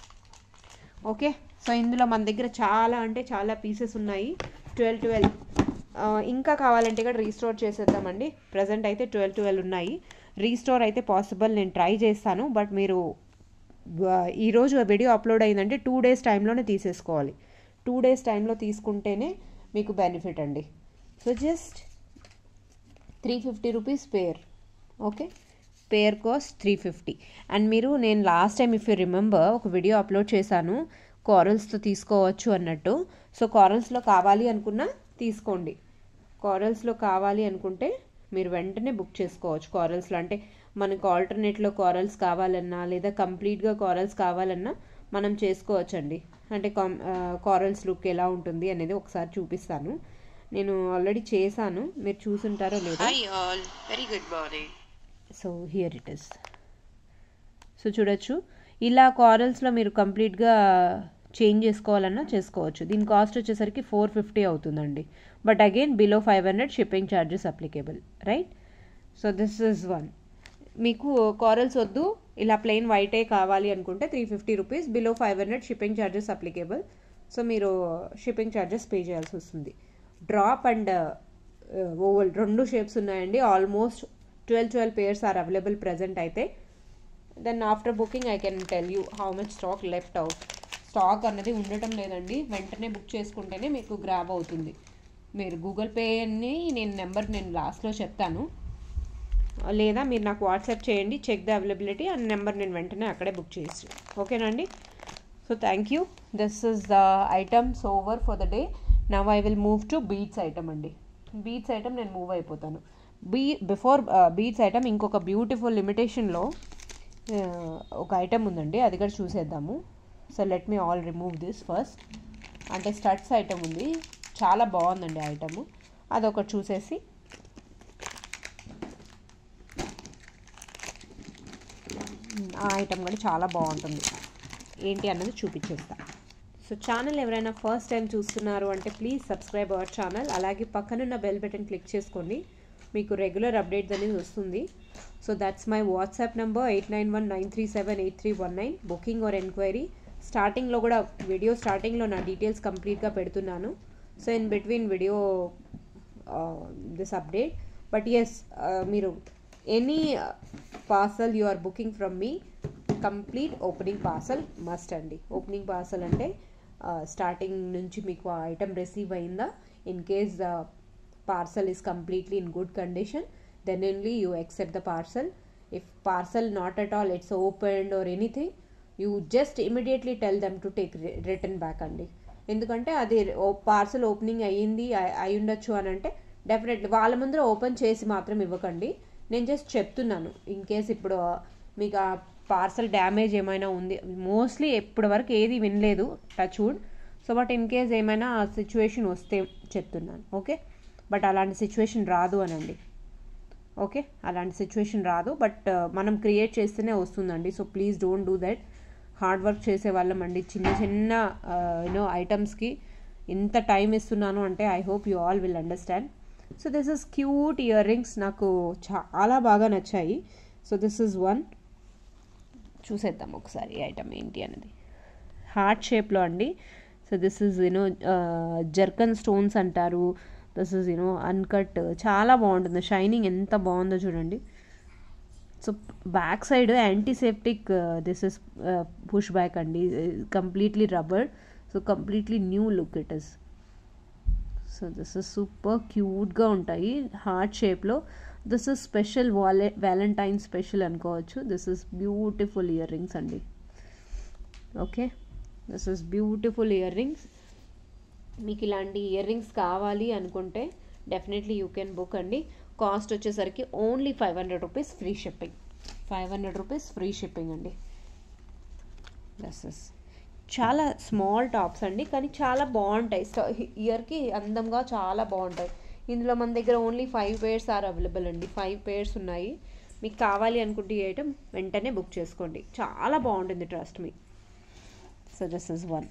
ఓకే సో ఇందులో మన దగ్గర చాలా అంటే చాలా పీసెస్ ఉన్నాయి ట్వెల్వ్ ట్వెల్వ్ ఇంకా కావాలంటే కూడా రీస్టోర్ చేసేద్దామండి ప్రజెంట్ అయితే ట్వెల్వ్ ట్వెల్వ్ ఉన్నాయి రీస్టోర్ అయితే పాసిబుల్ నేను ట్రై చేస్తాను బట్ మీరు ఈరోజు వీడియో అప్లోడ్ అయిందంటే టూ డేస్ టైంలోనే తీసేసుకోవాలి టూ డేస్ టైంలో తీసుకుంటేనే మీకు బెనిఫిట్ అండి so just three fifty rupees pair okay pair cost three fifty and మీరు నేను last time if you remember ఒక వీడియో అప్లోడ్ చేశాను కారల్స్తో తీసుకోవచ్చు అన్నట్టు సో కారల్స్లో కావాలి అనుకున్నా తీసుకోండి కారల్స్లో కావాలి అనుకుంటే మీరు వెంటనే బుక్ చేసుకోవచ్చు కారల్స్లో అంటే మనకు ఆల్టర్నేట్లో కారల్స్ కావాలన్నా లేదా కంప్లీట్గా కారల్స్ కావాలన్నా మనం చేసుకోవచ్చండి అంటే కామ్ కారల్స్ లుక్ ఎలా ఉంటుంది అనేది ఒకసారి చూపిస్తాను నేను ఆల్రెడీ చేశాను మీరు చూసుంటారో లేదో Hi all, very good morning. So here it is so చూడొచ్చు ఇలా కారల్స్లో మీరు కంప్లీట్గా చేంజ్ చేసుకోవాలన్నా చేసుకోవచ్చు దీని కాస్ట్ వచ్చేసరికి ఫోర్ ఫిఫ్టీ అవుతుందండి but again below five hundred shipping charges applicable right so this is one మీకు కారల్స్ వద్దు ఇలా ప్లెయిన్ వైటే కావాలి అనుకుంటే three fifty rupees below five hundred shipping charges applicable so మీరు షిప్పింగ్ ఛార్జెస్ పే చేయాల్సి వస్తుంది డ్రాప్ అండ్ ఓవల్ రెండు షేప్స్ ఉన్నాయండి almost twelve twelve pairs are available present అయితే then after booking I can tell you how much stock left out stock అన్నది ఉండటం లేదండి వెంటనే బుక్ చేసుకుంటేనే మీకు గ్రాబ్ అవుతుంది మీరు గూగుల్ పేని నేను నెంబర్ నేను లాస్ట్లో చెప్తాను లేదా మీరు నాకు వాట్సాప్ చేయండి check the availability and number నేను వెంటనే అక్కడే బుక్ చేసి ఓకేనండి so thank you this is the items over for the day now I will move to beads item అండి బీట్స్ ఐటమ్ నేను మూవ్ అయిపోతాను బీ బిఫోర్ బీట్స్ ఐటమ్ ఇంకొక beautiful లిమిటేషన్లో ఒక ఐటమ్ ఉందండి అది కూడా చూసేద్దాము so let me all remove this first అంటే స్టడ్స్ ఐటమ్ ఉంది చాలా బాగుందండి ఐటమ్ అదొకటి చూసేసి ఆ ఐటమ్ కూడా చాలా బాగుంటుంది ఏంటి అన్నది చూపించేస్తా సో ఛానల్ ఎవరైనా ఫస్ట్ టైం చూస్తున్నారు అంటే ప్లీజ్ సబ్స్క్రైబ్ అవర్ ఛానల్ అలాగే పక్కనున్న బెల్ బటన్ క్లిక్ చేసుకోండి మీకు రెగ్యులర్ అప్డేట్స్ అనేది వస్తుంది so that's my WhatsApp number eight nine one nine three seven eight three one nine booking or enquiry స్టార్టింగ్లో కూడా వీడియో స్టార్టింగ్లో నా డీటెయిల్స్ కంప్లీట్గా పెడుతున్నాను so in between video this update but as మీరు any parcel you are booking from me complete opening parcel must అండి opening parcel అంటే starting నుంచి మీకు ఆ ఐటమ్ రిసీవ్ అయిందా in case the parcel is completely in good condition then only you accept the parcel if parcel not at all it's opened or anything you just immediately tell them to take return back అండి ఎందుకంటే అది parcel opening అయ్యింది అయి ఉండొచ్చు అని అంటే definitely వాళ్ళ ముందర ఓపెన్ చేసి మాత్రం ఇవ్వకండి నేను జస్ట్ చెప్తున్నాను ఇన్ కేస్ ఇప్పుడు మీకు ఆ పార్సల్ డ్యామేజ్ ఏమైనా ఉంది మోస్ట్లీ ఇప్పటి వరకు ఏది వినలేదు touch wood so but in case ఏమైనా సిచ్యువేషన్ వస్తే చెప్తున్నాను ఓకే బట్ అలాంటి సిచ్యువేషన్ రాదు అనండి ఓకే అలాంటి సిచ్యువేషన్ రాదు బట్ మనం క్రియేట్ చేస్తేనే వస్తుందండి so please don't do that hard work చేసే వాళ్ళం అండి చిన్న చిన్న యూనో ఐటమ్స్కి ఇంత టైం ఇస్తున్నాను అంటే I hope you all will understand so this is cute year earrings నాకు చాలా బాగా నచ్చాయి సో దిస్ ఇస్ వన్ చూసేద్దాం ఒకసారి ఐటమ్ ఏంటి అనేది హార్ట్ షేప్లో అండి so this is you know zircon stones అంటారు దిస్ ఇస్ యూనో అన్కట్ చాలా బాగుంటుంది షైనింగ్ ఎంత బాగుందో చూడండి so back side antiseptic this is push back అండి completely rubber so completely new look it is so this is super క్యూట్గా ఉంటాయి heart షేప్లో దిస్ ఇస్ స్పెషల్ వాలె వ్యాలంటైన్ స్పెషల్ అనుకోవచ్చు this is beautiful earrings అండి okay this is beautiful earrings మీకు ఇలాంటి earrings కావాలి అనుకుంటే డెఫినెట్లీ యూ కెన్ బుక్ అండి కాస్ట్ వచ్చేసరికి only five hundred rupees free shipping five hundred rupees free shipping అండి this is చాలా small tops అండి కానీ చాలా బాగుంటాయి ఇయర్కి అందంగా చాలా బాగుంటాయి ఇందులో మన దగ్గర only five pairs are available అండి ఫైవ్ పేర్స్ ఉన్నాయి మీకు కావాలి అనుకుంటే ఈ ఐటమ్ వెంటనే బుక్ చేసుకోండి చాలా బాగుంటుంది trust me so this is one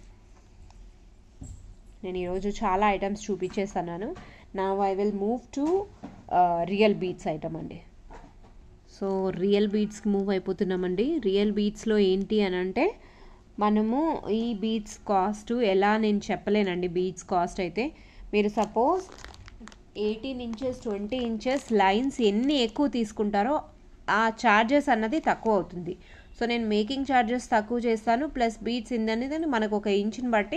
నేను ఈరోజు చాలా ఐటమ్స్ చూపించేస్తున్నాను నా I will move to real beads item అండి సో రియల్ బీట్స్కి మూవ్ అయిపోతున్నామండి రియల్ బీట్స్లో ఏంటి అని అంటే మనము ఈ బీట్స్ కాస్ట్ ఎలా నేను చెప్పలేనండి బీట్స్ కాస్ట్ అయితే మీరు suppose eighteen inches twenty inches lines ఎన్ని ఎక్కువ తీసుకుంటారో ఆ ఛార్జెస్ అన్నది తక్కువ అవుతుంది సో నేను మేకింగ్ ఛార్జెస్ తక్కువ చేస్తాను ప్లస్ బీట్స్ ఇందనేది మనకు ఒక ఇంచుని బట్టి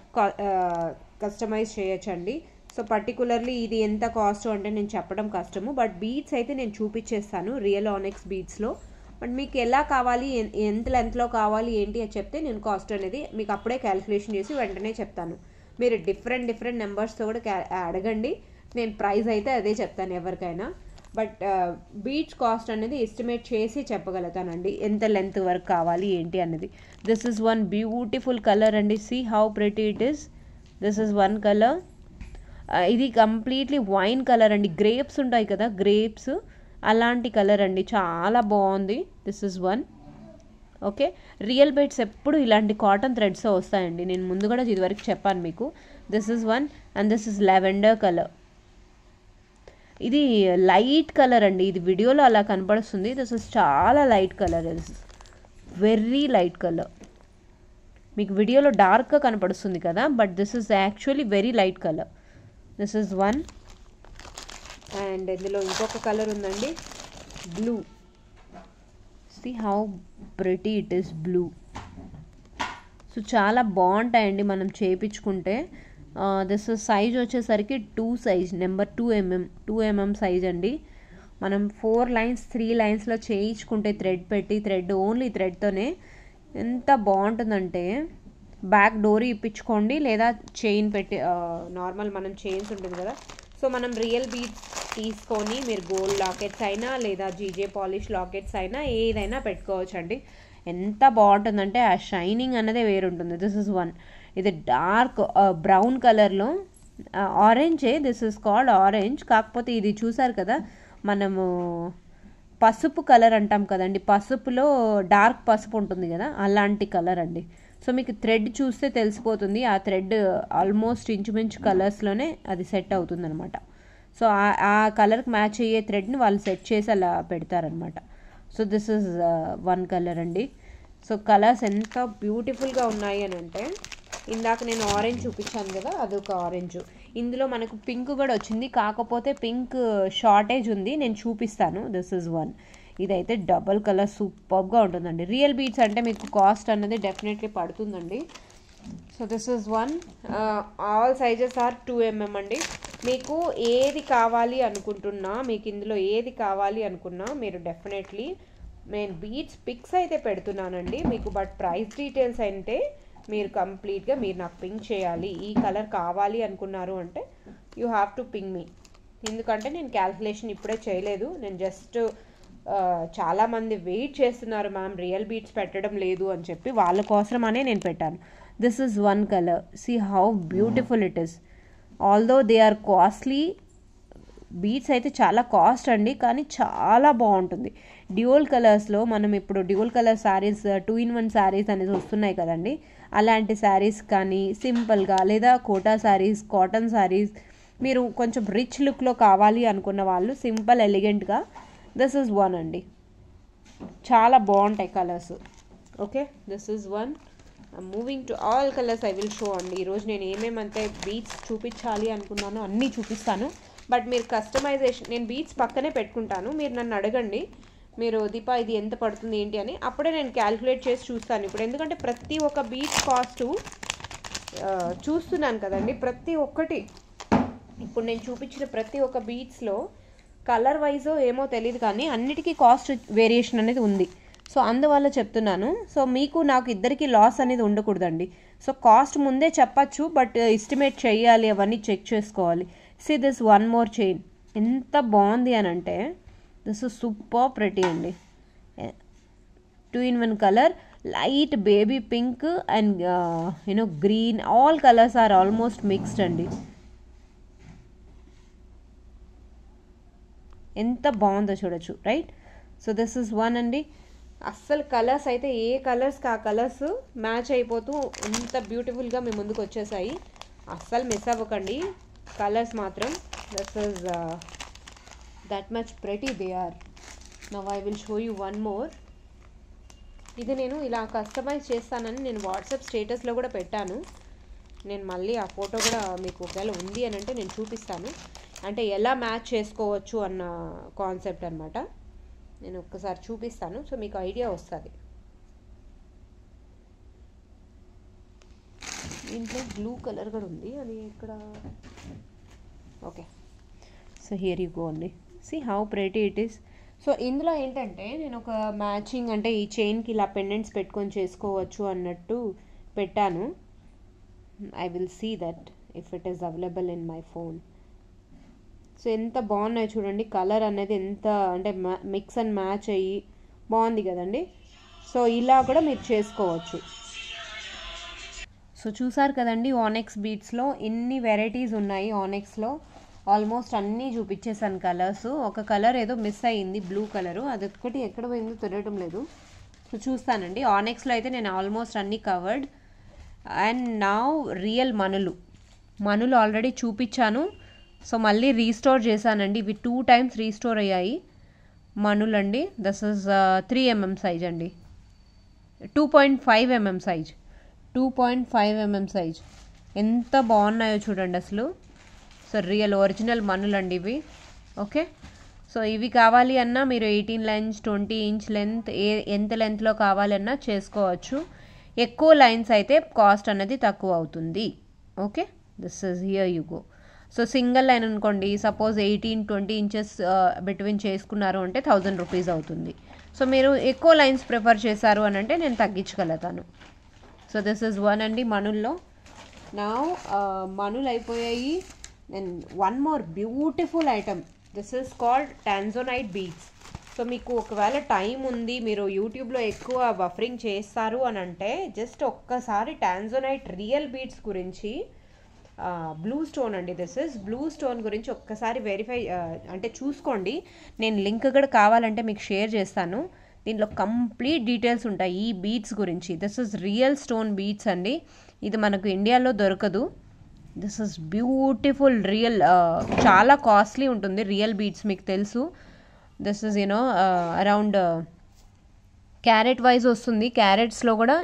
కస్టమైజ్ చేయొచ్చండి సో పర్టికులర్లీ ఇది ఎంత కాస్ట్ అంటే నేను చెప్పడం కష్టము బట్ బీట్స్ అయితే నేను చూపించేస్తాను రియల్ ఆనెక్స్ బీట్స్లో బట్ మీకు ఎలా కావాలి ఎంత లెంత్లో కావాలి ఏంటి అని చెప్తే నేను కాస్ట్ అనేది మీకు అప్పుడే క్యాలిక్యులేషన్ చేసి వెంటనే చెప్తాను మీరు డిఫరెంట్ డిఫరెంట్ నెంబర్స్తో కూడా అడగండి నేను ప్రైస్ అయితే అదే చెప్తాను ఎవరికైనా బట్ బీచ్ కాస్ట్ అనేది ఎస్టిమేట్ చేసి చెప్పగలుగుతానండి ఎంత లెంత్ వరకు కావాలి ఏంటి అన్నది this is one beautiful colour అండి see how pretty it is this is one colour ఇది కంప్లీట్లీ వైన్ కలర్ అండి గ్రేప్స్ ఉంటాయి కదా గ్రేప్స్ అలాంటి కలర్ అండి చాలా బాగుంది this is one okay real beads ఎప్పుడు ఇలాంటి కాటన్ థ్రెడ్స్ వస్తాయండి నేను ముందు కూడా ఇదివరకు చెప్పాను మీకు this is one and this is lavender colour ఇది లైట్ కలర్ అండి ఇది వీడియోలో అలా కనపడుస్తుంది దిస్ ఇస్ చాలా light colour this very light colour మీకు వీడియోలో డార్క్గా కనపడుస్తుంది కదా but this is actually very light colour this is one and ఇందులో ఇంకొక కలర్ ఉందండి blue see how pretty it is blue so చాలా బాగుంటాయండి మనం చేయించుకుంటే దిస్ సైజ్ వచ్చేసరికి two size number two mm two MM size అండి మనం ఫోర్ లైన్స్ త్రీ లైన్స్లో చేయించుకుంటే థ్రెడ్ పెట్టి థ్రెడ్ ఓన్లీ థ్రెడ్తోనే ఎంత బాగుంటుందంటే బ్యాక్ డోరీ ఇప్పించుకోండి లేదా చైన్ పెట్టి నార్మల్ మనం చైన్స్ ఉంటుంది కదా సో మనం రియల్ బీట్స్ తీసుకొని మీరు గోల్డ్ లాకెట్స్ అయినా లేదా జీజే పాలిష్ లాకెట్స్ అయినా ఏదైనా పెట్టుకోవచ్చు అండి ఎంత బాగుంటుందంటే ఆ షైనింగ్ అన్నదే వేరుంటుంది దిస్ ఇస్ వన్ ఇది డార్క్ బ్రౌన్ కలర్లో ఆరెంజే దిస్ ఇస్ కాల్డ్ ఆరెంజ్ కాకపోతే ఇది చూసారు కదా మనము పసుపు కలర్ అంటాం కదండి పసుపులో డార్క్ పసుపు ఉంటుంది కదా అలాంటి కలర్ అండి సో మీకు థ్రెడ్ చూస్తే తెలిసిపోతుంది ఆ థ్రెడ్ ఆల్మోస్ట్ ఇంచుమించు కలర్స్లోనే అది సెట్ అవుతుంది అనమాట సో ఆ కలర్కి మ్యాచ్ అయ్యే థ్రెడ్ని వాళ్ళు సెట్ చేసి అలా పెడతారనమాట so this is one colour అండి సో కలర్స్ ఎంత బ్యూటిఫుల్గా ఉన్నాయి అని అంటే ఇందాక నేను ఆరెంజ్ చూపించాను కదా అదొక ఆరెంజ్ ఇందులో మనకు పింక్ కూడా వచ్చింది కాకపోతే పింక్ షార్టేజ్ ఉంది నేను చూపిస్తాను దిస్ ఇస్ వన్ ఇదైతే డబల్ కలర్ సూపర్గా ఉంటుందండి రియల్ బీట్స్ అంటే మీకు కాస్ట్ అన్నది డెఫినెట్లీ పడుతుందండి so this is one all sizes are two mm అండి మీకు ఏది కావాలి అనుకుంటున్నా మీకు ఇందులో ఏది కావాలి అనుకున్నా మీరు డెఫినెట్లీ నేను బీట్స్ పిక్స్ అయితే పెడుతున్నానండి మీకు బట్ ప్రైస్ డీటెయిల్స్ అంటే మీరు కంప్లీట్గా మీరు నాకు పింక్ చేయాలి ఈ కలర్ కావాలి అనుకున్నారు అంటే you have to pink me ఎందుకంటే నేను క్యాల్కులేషన్ ఇప్పుడే చేయలేదు నేను జస్ట్ చాలామంది వెయిట్ చేస్తున్నారు మ్యామ్ రియల్ బీట్స్ పెట్టడం లేదు అని చెప్పి వాళ్ళ కోసమనే నేను పెట్టాను this is one colour see how beautiful it is although they are costly beads అయితే చాలా కాస్ట్ అండి కానీ చాలా బాగుంటుంది డ్యూయల్ కలర్స్లో మనం ఇప్పుడు dual colour saris two in one saris అనేది వస్తున్నాయి కదండి అలాంటి శారీస్ కానీ సింపుల్గా లేదా కోటా శారీస్ కాటన్ శారీస్ మీరు కొంచెం రిచ్ లుక్లో కావాలి అనుకున్న వాళ్ళు సింపుల్ ఎలిగెంట్గా దిస్ ఇస్ వన్ అండి చాలా బాగుంటాయి colours okay this is one moving to all colours I will show అండి ఈరోజు నేను ఏమేమంటే బీట్స్ చూపించాలి అనుకున్నానో అన్నీ చూపిస్తాను బట్ మీరు కస్టమైజేషన్ నేను బీట్స్ పక్కనే పెట్టుకుంటాను మీరు నన్ను అడగండి మీరు దీపా ఇది ఎంత పడుతుంది ఏంటి అని అప్పుడే నేను క్యాల్కులేట్ చేసి చూస్తాను ఇప్పుడు ఎందుకంటే ప్రతి ఒక్క బీచ్ కాస్ట్ చూస్తున్నాను కదండి ప్రతి ఒక్కటి ఇప్పుడు నేను చూపించిన ప్రతి ఒక్క బీచ్లో కలర్ వైజ్ ఏమో తెలియదు కానీ అన్నిటికీ కాస్ట్ వేరియేషన్ అనేది ఉంది సో అందువల్ల చెప్తున్నాను సో మీకు నాకు ఇద్దరికి లాస్ అనేది ఉండకూడదండి సో కాస్ట్ ముందే చెప్పచ్చు బట్ ఎస్టిమేట్ చేయాలి అవన్నీ చెక్ చేసుకోవాలి see this one more chain ఎంత బాగుంది అని అంటే దిస్ ఇస్ సూపర్ ప్రెటీ అండి two in one colour light baby pink and you know green all colours are almost mixed అండి ఎంత బాగుందో చూడొచ్చు right so this is one అండి అస్సలు కలర్స్ అయితే ఏ కలర్స్కి ఆ కలర్స్ మ్యాచ్ అయిపోతూ ఎంత బ్యూటిఫుల్గా మీ ముందుకు వచ్చేసాయి అస్సలు మిస్ అవ్వకండి కలర్స్ మాత్రం this is that much pretty they are now I will show you one more ఇది నేను ఇలా కస్టమైజ్ చేస్తానని నేను వాట్సాప్ స్టేటస్లో కూడా పెట్టాను నేను మళ్ళీ ఆ ఫోటో కూడా మీకు ఒకవేళ ఉంది అని అంటే నేను చూపిస్తాను అంటే ఎలా మ్యాచ్ చేసుకోవచ్చు అన్న కాన్సెప్ట్ అనమాట నేను ఒక్కసారి చూపిస్తాను సో మీకు ఐడియా వస్తుంది దీంట్లో బ్లూ కలర్ కూడా ఉంది అది ఇక్కడ okay so here you go అండి see how pretty it is so ఇందులో ఏంటంటే నేను ఒక మ్యాచింగ్ అంటే ఈ చైన్కి ఇలా పెండెంట్స్ పెట్టుకొని చేసుకోవచ్చు అన్నట్టు పెట్టాను I will see that if it is available in my phone so ఎంత బాగున్నాయి చూడండి కలర్ అనేది ఎంత అంటే మిక్స్ అండ్ మ్యాచ్ అయ్యి బాగుంది కదండి సో ఇలా కూడా మీరు చేసుకోవచ్చు సో చూసారు కదండి ఆనెక్స్ బీట్స్లో ఇన్ని వెరైటీస్ ఉన్నాయి ఆనెక్స్లో ఆల్మోస్ట్ అన్నీ చూపించేసాను కలర్స్ ఒక కలర్ ఏదో మిస్ అయ్యింది బ్లూ కలరు అది ఒక్కటి ఎక్కడ పోయిందో తెలియటం లేదు సో చూస్తానండి ఆనెక్స్లో అయితే నేను ఆల్మోస్ట్ అన్నీ కవర్డ్ అండ్ నా రియల్ మనులు మనులు ఆల్రెడీ చూపించాను సో మళ్ళీ రీస్టోర్ చేశానండి ఇవి టూ టైమ్స్ రీస్టోర్ అయ్యాయి మనులండి this is three mm size అండి two point five mm size two point five mm size ఎంత బాగున్నాయో చూడండి అసలు సో రియల్ ఒరిజినల్ మనులండి ఇవి ఓకే సో ఇవి కావాలి అన్నా మీరు eighteen lines twenty inch length ఏ ఎంత లెంత్లో కావాలన్నా చేసుకోవచ్చు ఎక్కువ లైన్స్ అయితే కాస్ట్ అనేది తక్కువ అవుతుంది okay this is here you go so single line అనుకోండి suppose eighteen twenty inches between చేసుకున్నారు అంటే థౌజండ్ రూపీస్ అవుతుంది సో మీరు ఎక్కువ లైన్స్ ప్రిఫర్ చేశారు అని అంటే నేను తగ్గించగలుగుతాను సో దిస్ ఇస్ వన్ అండి మనుల్లో నా మనులు అయిపోయాయి and one more beautiful item this is called tanzanite beads so మీకు ఒకవేళ టైం ఉంది మీరు యూట్యూబ్లో ఎక్కువ బఫరింగ్ చేస్తారు అని అంటే జస్ట్ ఒక్కసారి టాన్జోనైట్ రియల్ బీట్స్ గురించి బ్లూ స్టోన్ అండి దిస్ ఇస్ బ్లూ స్టోన్ గురించి ఒక్కసారి వెరిఫై అంటే చూసుకోండి నేను లింక్ కూడా కావాలంటే మీకు షేర్ చేస్తాను దీంట్లో కంప్లీట్ డీటెయిల్స్ ఉంటాయి ఈ బీట్స్ గురించి this is real stone beads అండి ఇది మనకు ఇండియాలో దొరకదు దిస్ ఇస్ బ్యూటిఫుల్ రియల్ చాలా కాస్ట్లీ ఉంటుంది రియల్ బీట్స్ మీకు తెలుసు this is you know around carat wise వస్తుంది క్యారెట్స్లో కూడా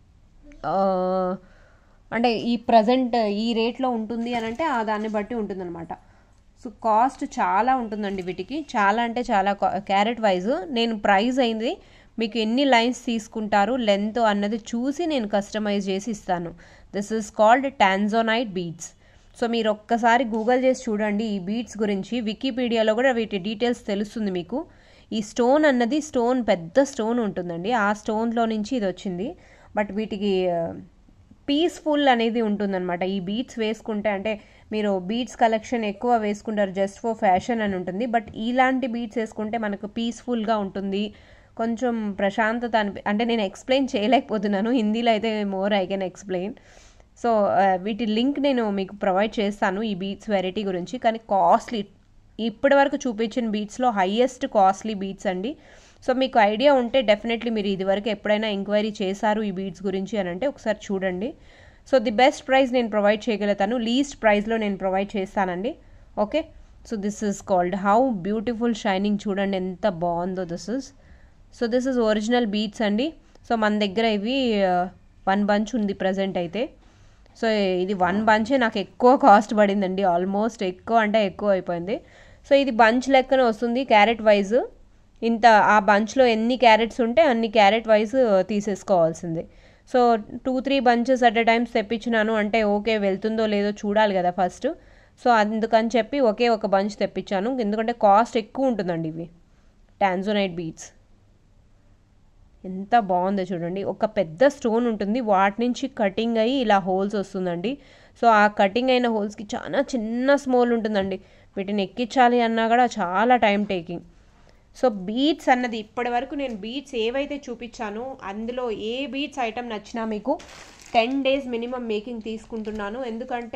అంటే ఈ ప్రజెంట్ ఈ రేట్లో ఉంటుంది అని అంటే ఆ దాన్ని బట్టి ఉంటుందన్నమాట సో కాస్ట్ చాలా ఉంటుందండి వీటికి చాలా అంటే చాలా క్యారెట్ వైజ్ నేను ప్రైస్ అయింది మీకు ఎన్ని లైన్స్ తీసుకుంటారు లెంత్ అన్నది చూసి నేను కస్టమైజ్ చేసి ఇస్తాను this is called tanzanite beads so మీరు ఒక్కసారి గూగుల్ చేసి చూడండి ఈ బీట్స్ గురించి వికీపీడియాలో కూడా వీటి డీటెయిల్స్ తెలుస్తుంది మీకు ఈ స్టోన్ అన్నది స్టోన్ పెద్ద స్టోన్ ఉంటుందండి ఆ స్టోన్లో నుంచి ఇది వచ్చింది బట్ వీటికి పీస్ఫుల్ అనేది ఉంటుందన్నమాట ఈ బీట్స్ వేసుకుంటే అంటే మీరు బీట్స్ కలెక్షన్ ఎక్కువ వేసుకుంటారు జస్ట్ ఫర్ ఫ్యాషన్ అని ఉంటుంది బట్ ఇలాంటి బీట్స్ వేసుకుంటే మనకు పీస్ఫుల్గా ఉంటుంది కొంచెం ప్రశాంతత అనిపి అంటే నేను ఎక్స్ప్లెయిన్ చేయలేకపోతున్నాను హిందీలో అయితే more I can explain so వీటి లింక్ నేను మీకు ప్రొవైడ్ చేస్తాను ఈ బీట్స్ వెరైటీ గురించి కానీ కాస్ట్లీ ఇప్పటి వరకు చూపించిన బీట్స్లో హయ్యెస్ట్ కాస్ట్లీ బీట్స్ అండి సో మీకు ఐడియా ఉంటే డెఫినెట్లీ మీరు ఇదివరకు ఎప్పుడైనా ఎంక్వైరీ చేశారు ఈ బీట్స్ గురించి అని అంటే ఒకసారి చూడండి సో ది బెస్ట్ ప్రైస్ నేను ప్రొవైడ్ చేయగలుగుతాను లీస్ట్ ప్రైస్లో నేను ప్రొవైడ్ చేస్తానండి okay so this is called how beautiful shining చూడండి ఎంత బాగుందో this is so this is original beads అండి సో మన దగ్గర ఇవి వన్ బంచ్ ఉంది ప్రజెంట్ అయితే సో ఇది వన్ బంచే నాకు ఎక్కువ కాస్ట్ పడిందండి ఆల్మోస్ట్ ఎక్కువ అంటే ఎక్కువ అయిపోయింది సో ఇది బంచ్ లెక్కన వస్తుంది క్యారెట్ వైజ్ ఇంత ఆ బంచ్లో ఎన్ని క్యారెట్స్ ఉంటే అన్ని క్యారెట్ వైజ్ తీసేసుకోవాల్సిందే so two three bunches at a times తెప్పించినాను అంటే ఓకే వెళ్తుందో లేదో చూడాలి కదా ఫస్ట్ సో అందుకని చెప్పి ఒకే ఒక బంచ్ తెప్పించాను ఎందుకంటే కాస్ట్ ఎక్కువ ఉంటుందండి ఇవి టాన్జోనైట్ బీట్స్ ఎంత బాగుందో చూడండి ఒక పెద్ద స్టోన్ ఉంటుంది వాటి నుంచి కటింగ్ అయ్యి ఇలా హోల్స్ వస్తుందండి సో ఆ కటింగ్ అయిన హోల్స్కి చాలా చిన్న స్మోల్ ఉంటుందండి వీటిని ఎక్కించాలి అన్నా కూడా చాలా టైం టేకింగ్ సో బీట్స్ అన్నది ఇప్పటి వరకు నేను బీట్స్ ఏవైతే చూపించానో అందులో ఏ బీట్స్ ఐటమ్ నచ్చినా మీకు టెన్ డేస్ మినిమం మేకింగ్ తీసుకుంటున్నాను ఎందుకంటే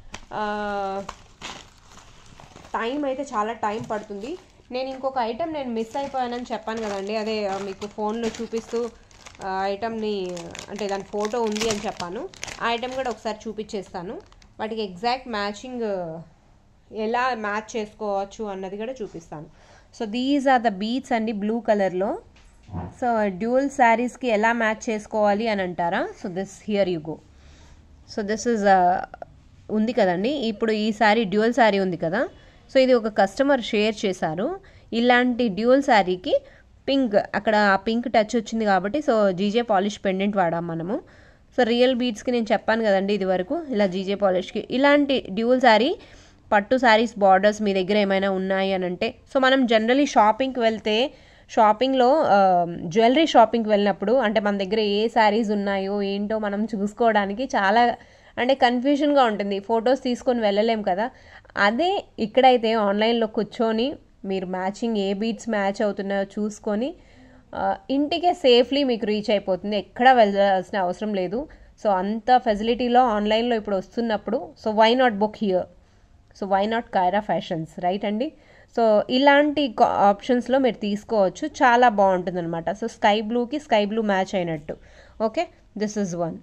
టైం అయితే చాలా టైం పడుతుంది నేను ఇంకొక ఐటెం నేను మిస్ అయిపోయానని చెప్పాను కదండి అదే ఆ, మీకు ఫోన్లో చూపిస్తూ ఆ ఐటమ్ని అంటే దాని ఫోటో ఉంది అని చెప్పాను ఆ ఐటెం కూడా ఒకసారి చూపించేస్తాను వాటికి ఎగ్జాక్ట్ మ్యాచింగ్ ఎలా మ్యాచ్ చేసుకోవచ్చు అన్నది కూడా చూపిస్తాను so these are the beads అండి బ్లూ కలర్లో సో డ్యూయల్ శారీస్కి ఎలా మ్యాచ్ చేసుకోవాలి అని అంటారా so this here you go so this is ఉంది కదండి ఇప్పుడు ఈ శారీ డ్యూయల్ శారీ ఉంది కదా సో ఇది ఒక కస్టమర్ షేర్ చేశారు ఇలాంటి డ్యూయల్ శారీకి పింక్ అక్కడ ఆ పింక్ టచ్ వచ్చింది కాబట్టి సో జీజే పాలిష్ పెండెంట్ వాడాం మనము సో రియల్ బీడ్స్కి నేను చెప్పాను కదండి ఇది వరకు ఇలా జీజే పాలిష్కి ఇలాంటి డ్యూయల్ శారీ పట్టు శారీస్ బార్డర్స్ మీ దగ్గర ఏమైనా ఉన్నాయి అని అంటే సో మనం జనరలీ షాపింగ్కి వెళ్తే షాపింగ్లో జ్యువెలరీ షాపింగ్కి వెళ్ళినప్పుడు అంటే మన దగ్గర ఏ శారీస్ ఉన్నాయో ఏంటో మనం చూసుకోవడానికి చాలా అంటే కన్ఫ్యూజన్గా ఉంటుంది ఫొటోస్ తీసుకొని వెళ్ళలేం కదా అదే ఇక్కడైతే ఆన్లైన్లో కూర్చొని మీరు మ్యాచింగ్ ఏ బీట్స్ మ్యాచ్ అవుతున్నాయో చూసుకొని ఆ, ఇంటికే సేఫ్లీ మీకు రీచ్ అయిపోతుంది ఎక్కడ వెళ్ళాల్సిన అవసరం లేదు సో అంత ఫెసిలిటీలో ఆన్లైన్లో ఇప్పుడు వస్తున్నప్పుడు so why not book here so why not Kaira fashions right అండి సో ఇలాంటి ఆప్షన్స్లో మీరు తీసుకోవచ్చు చాలా బాగుంటుంది అనమాట సో స్కై బ్లూకి స్కై బ్లూ మ్యాచ్ అయినట్టు okay this is one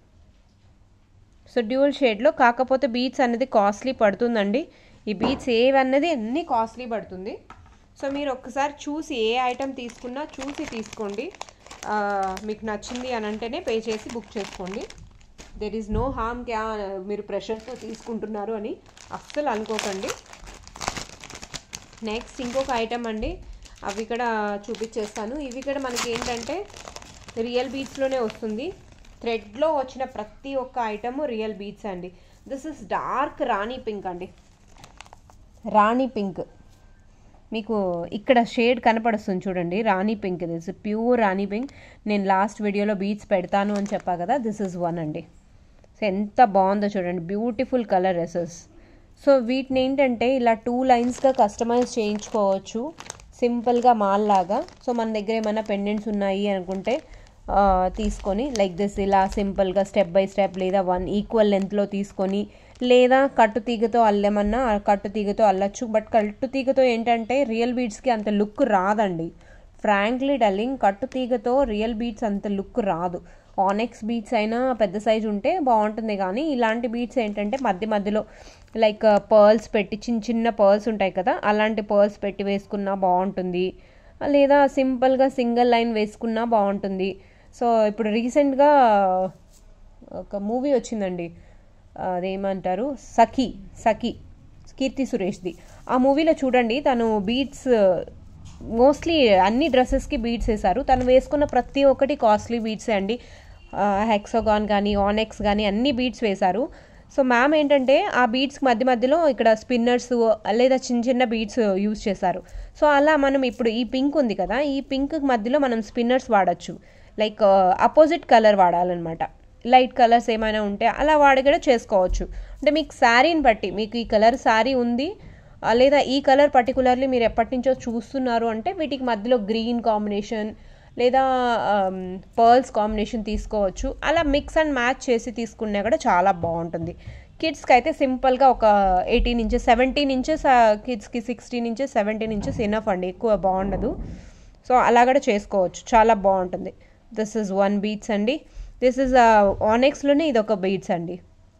so dual షేడ్లో కాకపోతే బీట్స్ అనేది కాస్ట్లీ పడుతుందండి ఈ బీట్స్ ఏవన్నది అన్నీ కాస్ట్లీ పడుతుంది సో మీరు ఒక్కసారి చూసి ఏ ఐటెం తీసుకున్నా చూసి తీసుకోండి ఆ, మీకు నచ్చింది అని అంటేనే పే చేసి బుక్ చేసుకోండి దెర్ ఈజ్ నో హామ్ క్యా మీరు ప్రెషర్తో తీసుకుంటున్నారు అని అస్సలు అనుకోకండి నెక్స్ట్ ఇంకొక ఐటమ్ అండి అవి ఇక్కడ చూపించేస్తాను ఇవి ఇక్కడ మనకి ఏంటంటే రియల్ బీట్స్లోనే వస్తుంది థ్రెడ్లో వచ్చిన ప్రతి ఒక్క ఐటమ్ రియల్ బీట్స్ అండి this is dark rani pink అండి రాణి పింక్ మీకు ఇక్కడ షేడ్ కనపడుస్తుంది చూడండి rani pink this pure rani pink నేను లాస్ట్ వీడియోలో బీట్స్ పెడతాను అని చెప్పా కదా దిస్ ఇస్ వన్ అండి సో ఎంత బాగుందో చూడండి బ్యూటిఫుల్ కలర్ ఎసెస్ సో వీటిని ఏంటంటే ఇలా టూ లైన్స్గా కస్టమైజ్ చేయించుకోవచ్చు సింపుల్గా మాల్ లాగా సో మన దగ్గర ఏమైనా పెండెంట్స్ ఉన్నాయి అనుకుంటే ఆ, తీసుకొని లైక్ దిస్ ఇలా సింపుల్గా స్టెప్ బై స్టెప్ లేదా వన్ ఈక్వల్ లెంత్లో తీసుకొని లేదా కట్టు తీగతో అల్లమన్నా ఆ కట్టు తీగతో అల్లచ్చు బట్ కట్టు తీగతో ఏంటంటే రియల్ బీడ్స్కి అంత లుక్ రాదండి ఫ్రాంక్లీ డల్లింగ్ కట్టు తీగతో రియల్ బీట్స్ అంత లుక్ రాదు ఆనెక్స్ బీట్స్ అయినా పెద్ద సైజు ఉంటే బాగుంటుంది కానీ ఇలాంటి బీట్స్ ఏంటంటే మధ్య మధ్యలో లైక్ పర్ల్స్ పెట్టి చిన్న చిన్న పర్ల్స్ ఉంటాయి కదా అలాంటి పర్ల్స్ పెట్టి వేసుకున్నా బాగుంటుంది లేదా సింపుల్గా సింగిల్ లైన్ వేసుకున్నా బాగుంటుంది సో ఇప్పుడు రీసెంట్గా ఒక మూవీ వచ్చిందండి అదేమంటారు సఖీ సఖీ కీర్తి సురేష్ది ఆ మూవీలో చూడండి తను బీట్స్ మోస్ట్లీ అన్ని డ్రెస్సెస్కి బీట్స్ వేశారు తను వేసుకున్న ప్రతి ఒక్కటి కాస్ట్లీ బీట్సే అండి హెక్సోగాన్ కానీ ఆనెక్స్ కానీ అన్ని బీట్స్ వేశారు సో మ్యామ్ ఏంటంటే ఆ బీట్స్ మధ్య మధ్యలో ఇక్కడ స్పిన్నర్స్ లేదా చిన్న చిన్న బీట్స్ యూజ్ చేశారు సో అలా మనం ఇప్పుడు ఈ పింక్ ఉంది కదా ఈ పింక్ మధ్యలో మనం స్పిన్నర్స్ వాడచ్చు లైక్ అపోజిట్ కలర్ వాడాలన్నమాట లైట్ కలర్స్ ఏమైనా ఉంటే అలా వాడి కూడా చేసుకోవచ్చు అంటే మీకు శారీని బట్టి మీకు ఈ కలర్ శారీ ఉంది ఆ, లేదా ఈ కలర్ పర్టికులర్లీ మీరు ఎప్పటి నుంచో చూస్తున్నారు అంటే వీటికి మధ్యలో గ్రీన్ కాంబినేషన్ లేదా పర్ల్స్ కాంబినేషన్ తీసుకోవచ్చు అలా మిక్స్ అండ్ మ్యాచ్ చేసి తీసుకున్నా కూడా చాలా బాగుంటుంది కిడ్స్కి అయితే సింపుల్గా ఒక ఎయిటీన్ ఇంచెస్ సెవెంటీన్ ఇంచెస్ కిడ్స్కి sixteen inches seventeen inches enough అండి ఎక్కువ బాగుండదు సో అలా కూడా చేసుకోవచ్చు చాలా బాగుంటుంది దిస్ ఇస్ వన్ బీట్స్ అండి దిస్ ఇస్ ఆనెక్స్లోనే ఇది ఒక బీట్స్ అండి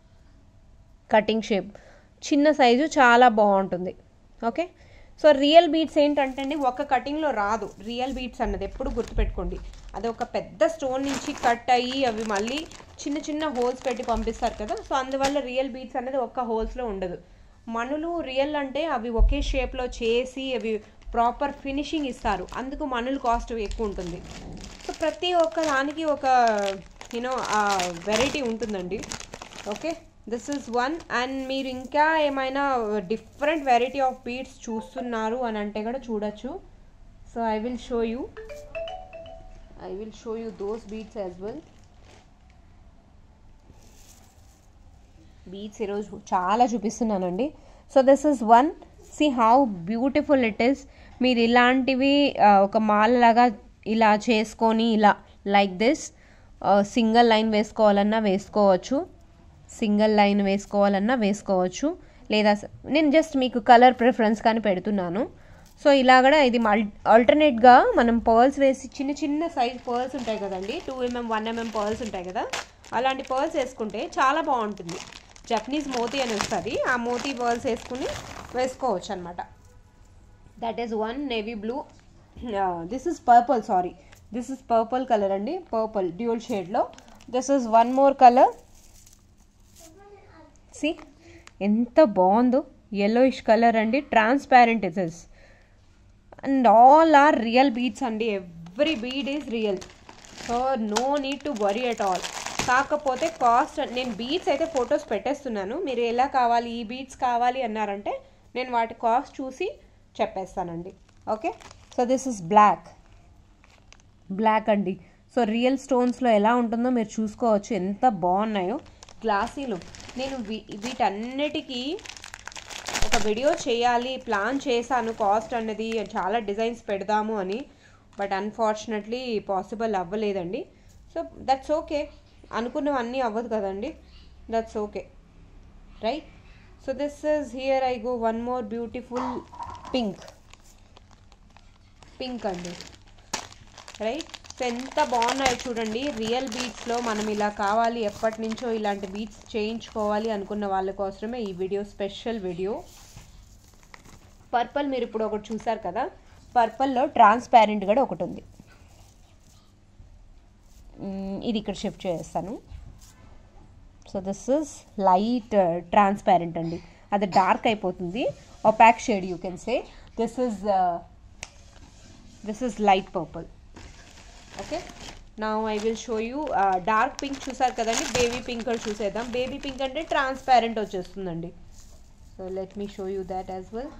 కటింగ్ షేప్ చిన్న సైజు చాలా బాగుంటుంది ఓకే సో రియల్ బీట్స్ ఏంటంటే అండి ఒక కటింగ్లో రాదు రియల్ బీట్స్ అన్నది ఎప్పుడు గుర్తుపెట్టుకోండి అది ఒక పెద్ద స్టోన్ నుంచి కట్ అయ్యి అవి మళ్ళీ చిన్న చిన్న హోల్స్ పెట్టి పంపిస్తారు కదా సో అందువల్ల రియల్ బీట్స్ అనేది ఒక్క హోల్స్లో ఉండదు మనులు రియల్ అంటే అవి ఒకే షేప్లో చేసి అవి ప్రాపర్ ఫినిషింగ్ ఇస్తారు అందుకు మనులు కాస్ట్ ఎక్కువ ఉంటుంది సో ప్రతి ఒక్క దానికి ఒక యూనో వెరైటీ ఉంటుందండి okay this is one and మీరు ఇంకా ఏమైనా డిఫరెంట్ వెరైటీ ఆఫ్ బీడ్స్ చూస్తున్నారు అని అంటే కూడా చూడొచ్చు so I will show you I will show you those beads as well beach ఈరోజు చాలా చూపిస్తున్నానండి so this is one see how beautiful it is మీరు ఇలాంటివి ఆ, ఒక మాల లాగా ఇలా చేసుకొని ఇలా లైక్ దిస్ సింగిల్ లైన్ వేసుకోవాలన్నా వేసుకోవచ్చు సింగిల్ లైన్ వేసుకోవాలన్నా వేసుకోవచ్చు లేదా స- నేను జస్ట్ మీకు కలర్ ప్రిఫరెన్స్ కానీ పెడుతున్నాను సో ఇలా కూడా ఇది మల్ ఆల్టర్నేట్గా మనం పర్ల్స్ వేసి చిన్న చిన్న సైజ్ పర్ల్స్ ఉంటాయి కదండి two mm one mm pearls ఉంటాయి కదా అలాంటి పర్ల్స్ వేసుకుంటే చాలా బాగుంటుంది జపనీస్ మోతీ అని వస్తుంది ఆ మోతీ పర్ల్స్ వేసుకుని వేసుకోవచ్చు అనమాట that is one navy blue this is purple sorry this is purple colour అండి పర్పుల్ డ్యూల్ షేడ్లో this is one more colour see ఎంత బాగుందో ఎల్లోయిష్ కలర్ అండి transparent it is and all are real beads అండి every bead is real so no need to worry at all కాకపోతే cost నేను beads అయితే photos పెట్టేస్తున్నాను మీరు ఎలా కావాలి ఈ బీడ్స్ కావాలి అన్నారంటే నేను వాటి కాస్ట్ చూసి చెప్పేస్తానండి okay so this is black black అండి సో రియల్ స్టోన్స్లో ఎలా ఉంటుందో మీరు చూసుకోవచ్చు ఎంత బాగున్నాయో గ్లాసీలు నేను వీ- వీటన్నిటికీ ఒక వీడియో చేయాలి ప్లాన్ చేశాను కాస్ట్ అన్నది చాలా డిజైన్స్ పెడదాము అని బట్ అన్ఫార్చునేట్లీ పాసిబుల్ అవ్వలేదండి సో దట్స్ ఓకే అనుకున్నవన్నీ అవ్వదు కదండి that's okay right so this is here I go one more beautiful pink pink అండి రైట్ సో ఎంత బాగున్నాయి చూడండి రియల్ బీట్స్లో మనం ఇలా కావాలి ఎప్పటి నుంచో ఇలాంటి బీట్స్ చేయించుకోవాలి అనుకున్న వాళ్ళ కోసమే ఈ వీడియో స్పెషల్ వీడియో పర్పుల్ మీరు ఇప్పుడు ఒకటి చూసారు కదా పర్పుల్లో ట్రాన్స్పారెంట్ కూడా ఒకటి ఉంది మ్, ఇది ఇక్కడ షిఫ్ట్ చేస్తాను so this is light transparent అండి అది డార్క్ అయిపోతుంది opaque shade you can say this is this is light purple okay నా I will show you dark pink చూసారు కదండి బేబీ పింక్ కూడా చూసేద్దాం బేబీ పింక్ అంటే ట్రాన్స్పారెంట్ వచ్చేస్తుందండి so let me show you that as well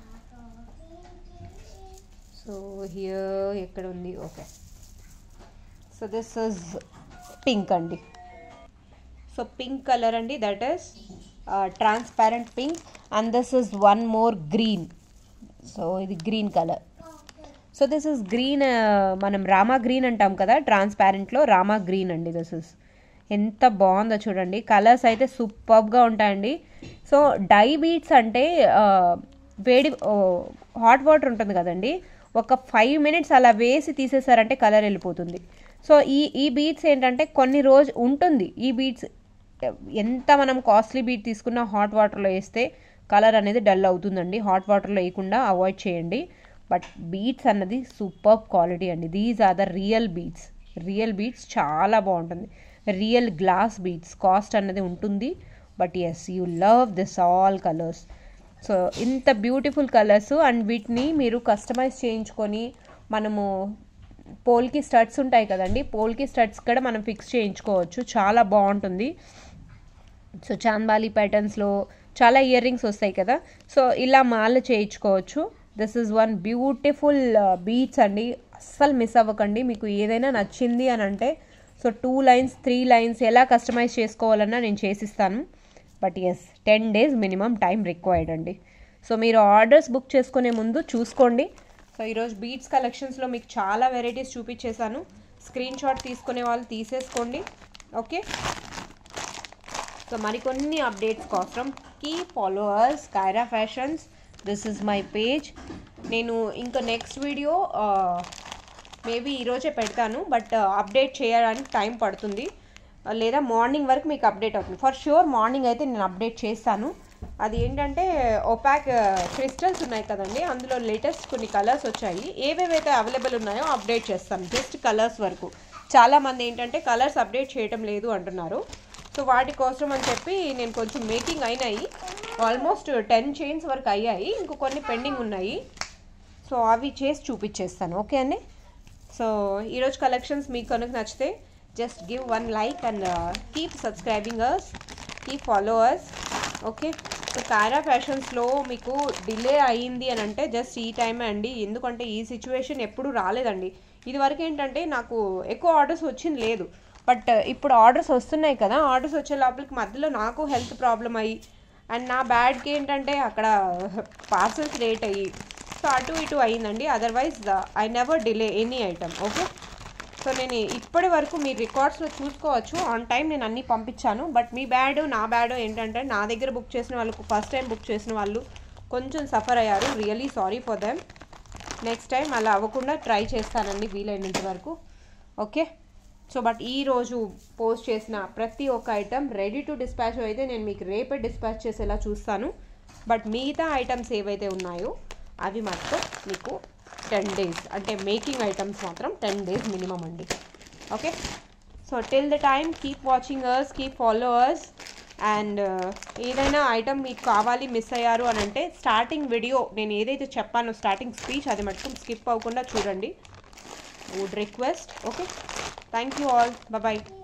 so here ఎక్కడ ఉంది okay so this is pink అండి సో పింక్ కలర్ అండి that is transparent pink and this is one more green so ఇది green colour so this is green మనం Rama green అంటాం కదా ట్రాన్స్పారెంట్లో Rama green అండి దిస్ ఇస్ ఎంత బాగుందో చూడండి కలర్స్ అయితే సూపర్గా ఉంటాయండి సో డై బీట్స్ అంటే ఆ, వేడి హాట్ వాటర్ ఉంటుంది కదండి ఒక ఫైవ్ మినిట్స్ అలా వేసి తీసేసారంటే కలర్ వెళ్ళిపోతుంది సో ఈ ఈ బీట్స్ ఏంటంటే కొన్ని రోజు ఉంటుంది ఈ బీట్స్ ఎంత మనం కాస్ట్లీ బీట్ తీసుకున్నా హాట్ వాటర్లో వేస్తే కలర్ అనేది డల్ అవుతుందండి హాట్ వాటర్లో వేయకుండా అవాయిడ్ చేయండి బట్ బీట్స్ అన్నది సూపర్ క్వాలిటీ అండి these are the real beads real beads చాలా బాగుంటుంది రియల్ గ్లాస్ బీట్స్ కాస్ట్ అన్నది ఉంటుంది but yes you love this all colours so ఇంత బ్యూటిఫుల్ కలర్స్ అండ్ వీటిని మీరు కస్టమైజ్ చేయించుకొని మనము పోల్కి స్టడ్స్ ఉంటాయి కదండి పోల్కి స్టడ్స్ కూడా మనం ఫిక్స్ చేయించుకోవచ్చు చాలా బాగుంటుంది సో చాంబాలి ప్యాటర్న్స్లో చాలా ఇయర్ రింగ్స్ వస్తాయి కదా సో ఇలా మాల చేయించుకోవచ్చు this is one beautiful beads అండి అస్సలు మిస్ అవ్వకండి మీకు ఏదైనా నచ్చింది అని అంటే so two lines three lines ఎలా కస్టమైజ్ చేసుకోవాలన్నా నేను చేసిస్తాను but yes ten days minimum time required అండి సో మీరు ఆర్డర్స్ బుక్ చేసుకునే ముందు చూసుకోండి సో ఈరోజు బీట్స్ కలెక్షన్స్లో మీకు చాలా వెరైటీస్ చూపించేశాను స్క్రీన్ షాట్ తీసుకునే వాళ్ళు తీసేసుకోండి ఓకే సో మరికొన్ని అప్డేట్స్ కోసం key followers Kaira fashions this is my page నేను ఇంకా నెక్స్ట్ వీడియో మేబీ ఈరోజే పెడతాను బట్ అప్డేట్ చేయడానికి టైం పడుతుంది ఆ, లేదా మార్నింగ్ వరకు మీకు అప్డేట్ అవుతుంది ఫర్ ష్యూర్ మార్నింగ్ అయితే నేను అప్డేట్ చేస్తాను అది ఏంటంటే ఒపాక్ క్రిస్టల్స్ ఉన్నాయి కదండి అందులో లేటెస్ట్ కొన్ని కలర్స్ వచ్చాయి ఏవేవైతే అవైలబుల్ ఉన్నాయో అప్డేట్ చేస్తాను జస్ట్ కలర్స్ వరకు చాలామంది ఏంటంటే కలర్స్ అప్డేట్ చేయటం లేదు అంటున్నారు సో వాటి కోసం అని చెప్పి నేను కొంచెం మేకింగ్ అయినాయి ఆల్మోస్ట్ టెన్ చైన్స్ వరకు అయ్యాయి ఇంకో కొన్ని పెండింగ్ ఉన్నాయి సో అవి చేసి చూపించేస్తాను ఓకే అండి సో ఈరోజు కలెక్షన్స్ మీకు కనుక నచ్చితే just give one like and keep subscribing us keep follow us okay so Kara ఫ్యాషన్స్లో మీకు డిలే అయ్యింది అని అంటే జస్ట్ ఈ టైమే అండి ఎందుకంటే ఈ సిచ్యువేషన్ ఎప్పుడూ రాలేదండి ఇది వరకు ఏంటంటే నాకు ఎక్కువ ఆర్డర్స్ వచ్చింది లేదు బట్ ఇప్పుడు ఆర్డర్స్ వస్తున్నాయి కదా ఆర్డర్స్ వచ్చే లోపలికి మధ్యలో నాకు హెల్త్ ప్రాబ్లం అయ్యి అండ్ నా బ్యాడ్కి ఏంటంటే అక్కడ పార్సల్స్ లేట్ అయ్యి సో అటు ఇటు అయిందండి otherwise I never delay any item okay so నేను ఇప్పటి వరకు మీ రికార్డ్స్లో చూసుకోవచ్చు ఆన్ టైం నేను అన్నీ పంపించాను బట్ మీ బ్యాడ్ నా బ్యాడ్ ఏంటంటే నా దగ్గర బుక్ చేసిన వాళ్ళకు ఫస్ట్ టైం బుక్ చేసిన వాళ్ళు కొంచెం సఫర్ అయ్యారు really sorry for them next time అలా అవ్వకుండా ట్రై చేస్తానండి వీలైనంత వరకు ఓకే సో బట్ ఈ రోజు పోస్ట్ చేసిన ప్రతి ఒక్క ఐటమ్ రెడీ టు డిస్పాచ్ అయితే నేను మీకు రేపే డిస్పాచ్ చేసేలా చూస్తాను బట్ మిగతా ఐటమ్స్ ఏవైతే ఉన్నాయో అవి మాత్రం మీకు టెన్ డేస్ అంటే మేకింగ్ ఐటమ్స్ మాత్రం టెన్ డేస్ మినిమం అండి okay so till the time keep watching us keep follow us and ఏదైనా ఐటమ్ మీకు కావాలి మిస్ అయ్యారు అని అంటే స్టార్టింగ్ వీడియో నేను ఏదైతే చెప్పానో స్టార్టింగ్ స్పీచ్ అది మటుకు స్కిప్ అవ్వకుండా చూడండి would request okay thank you all bye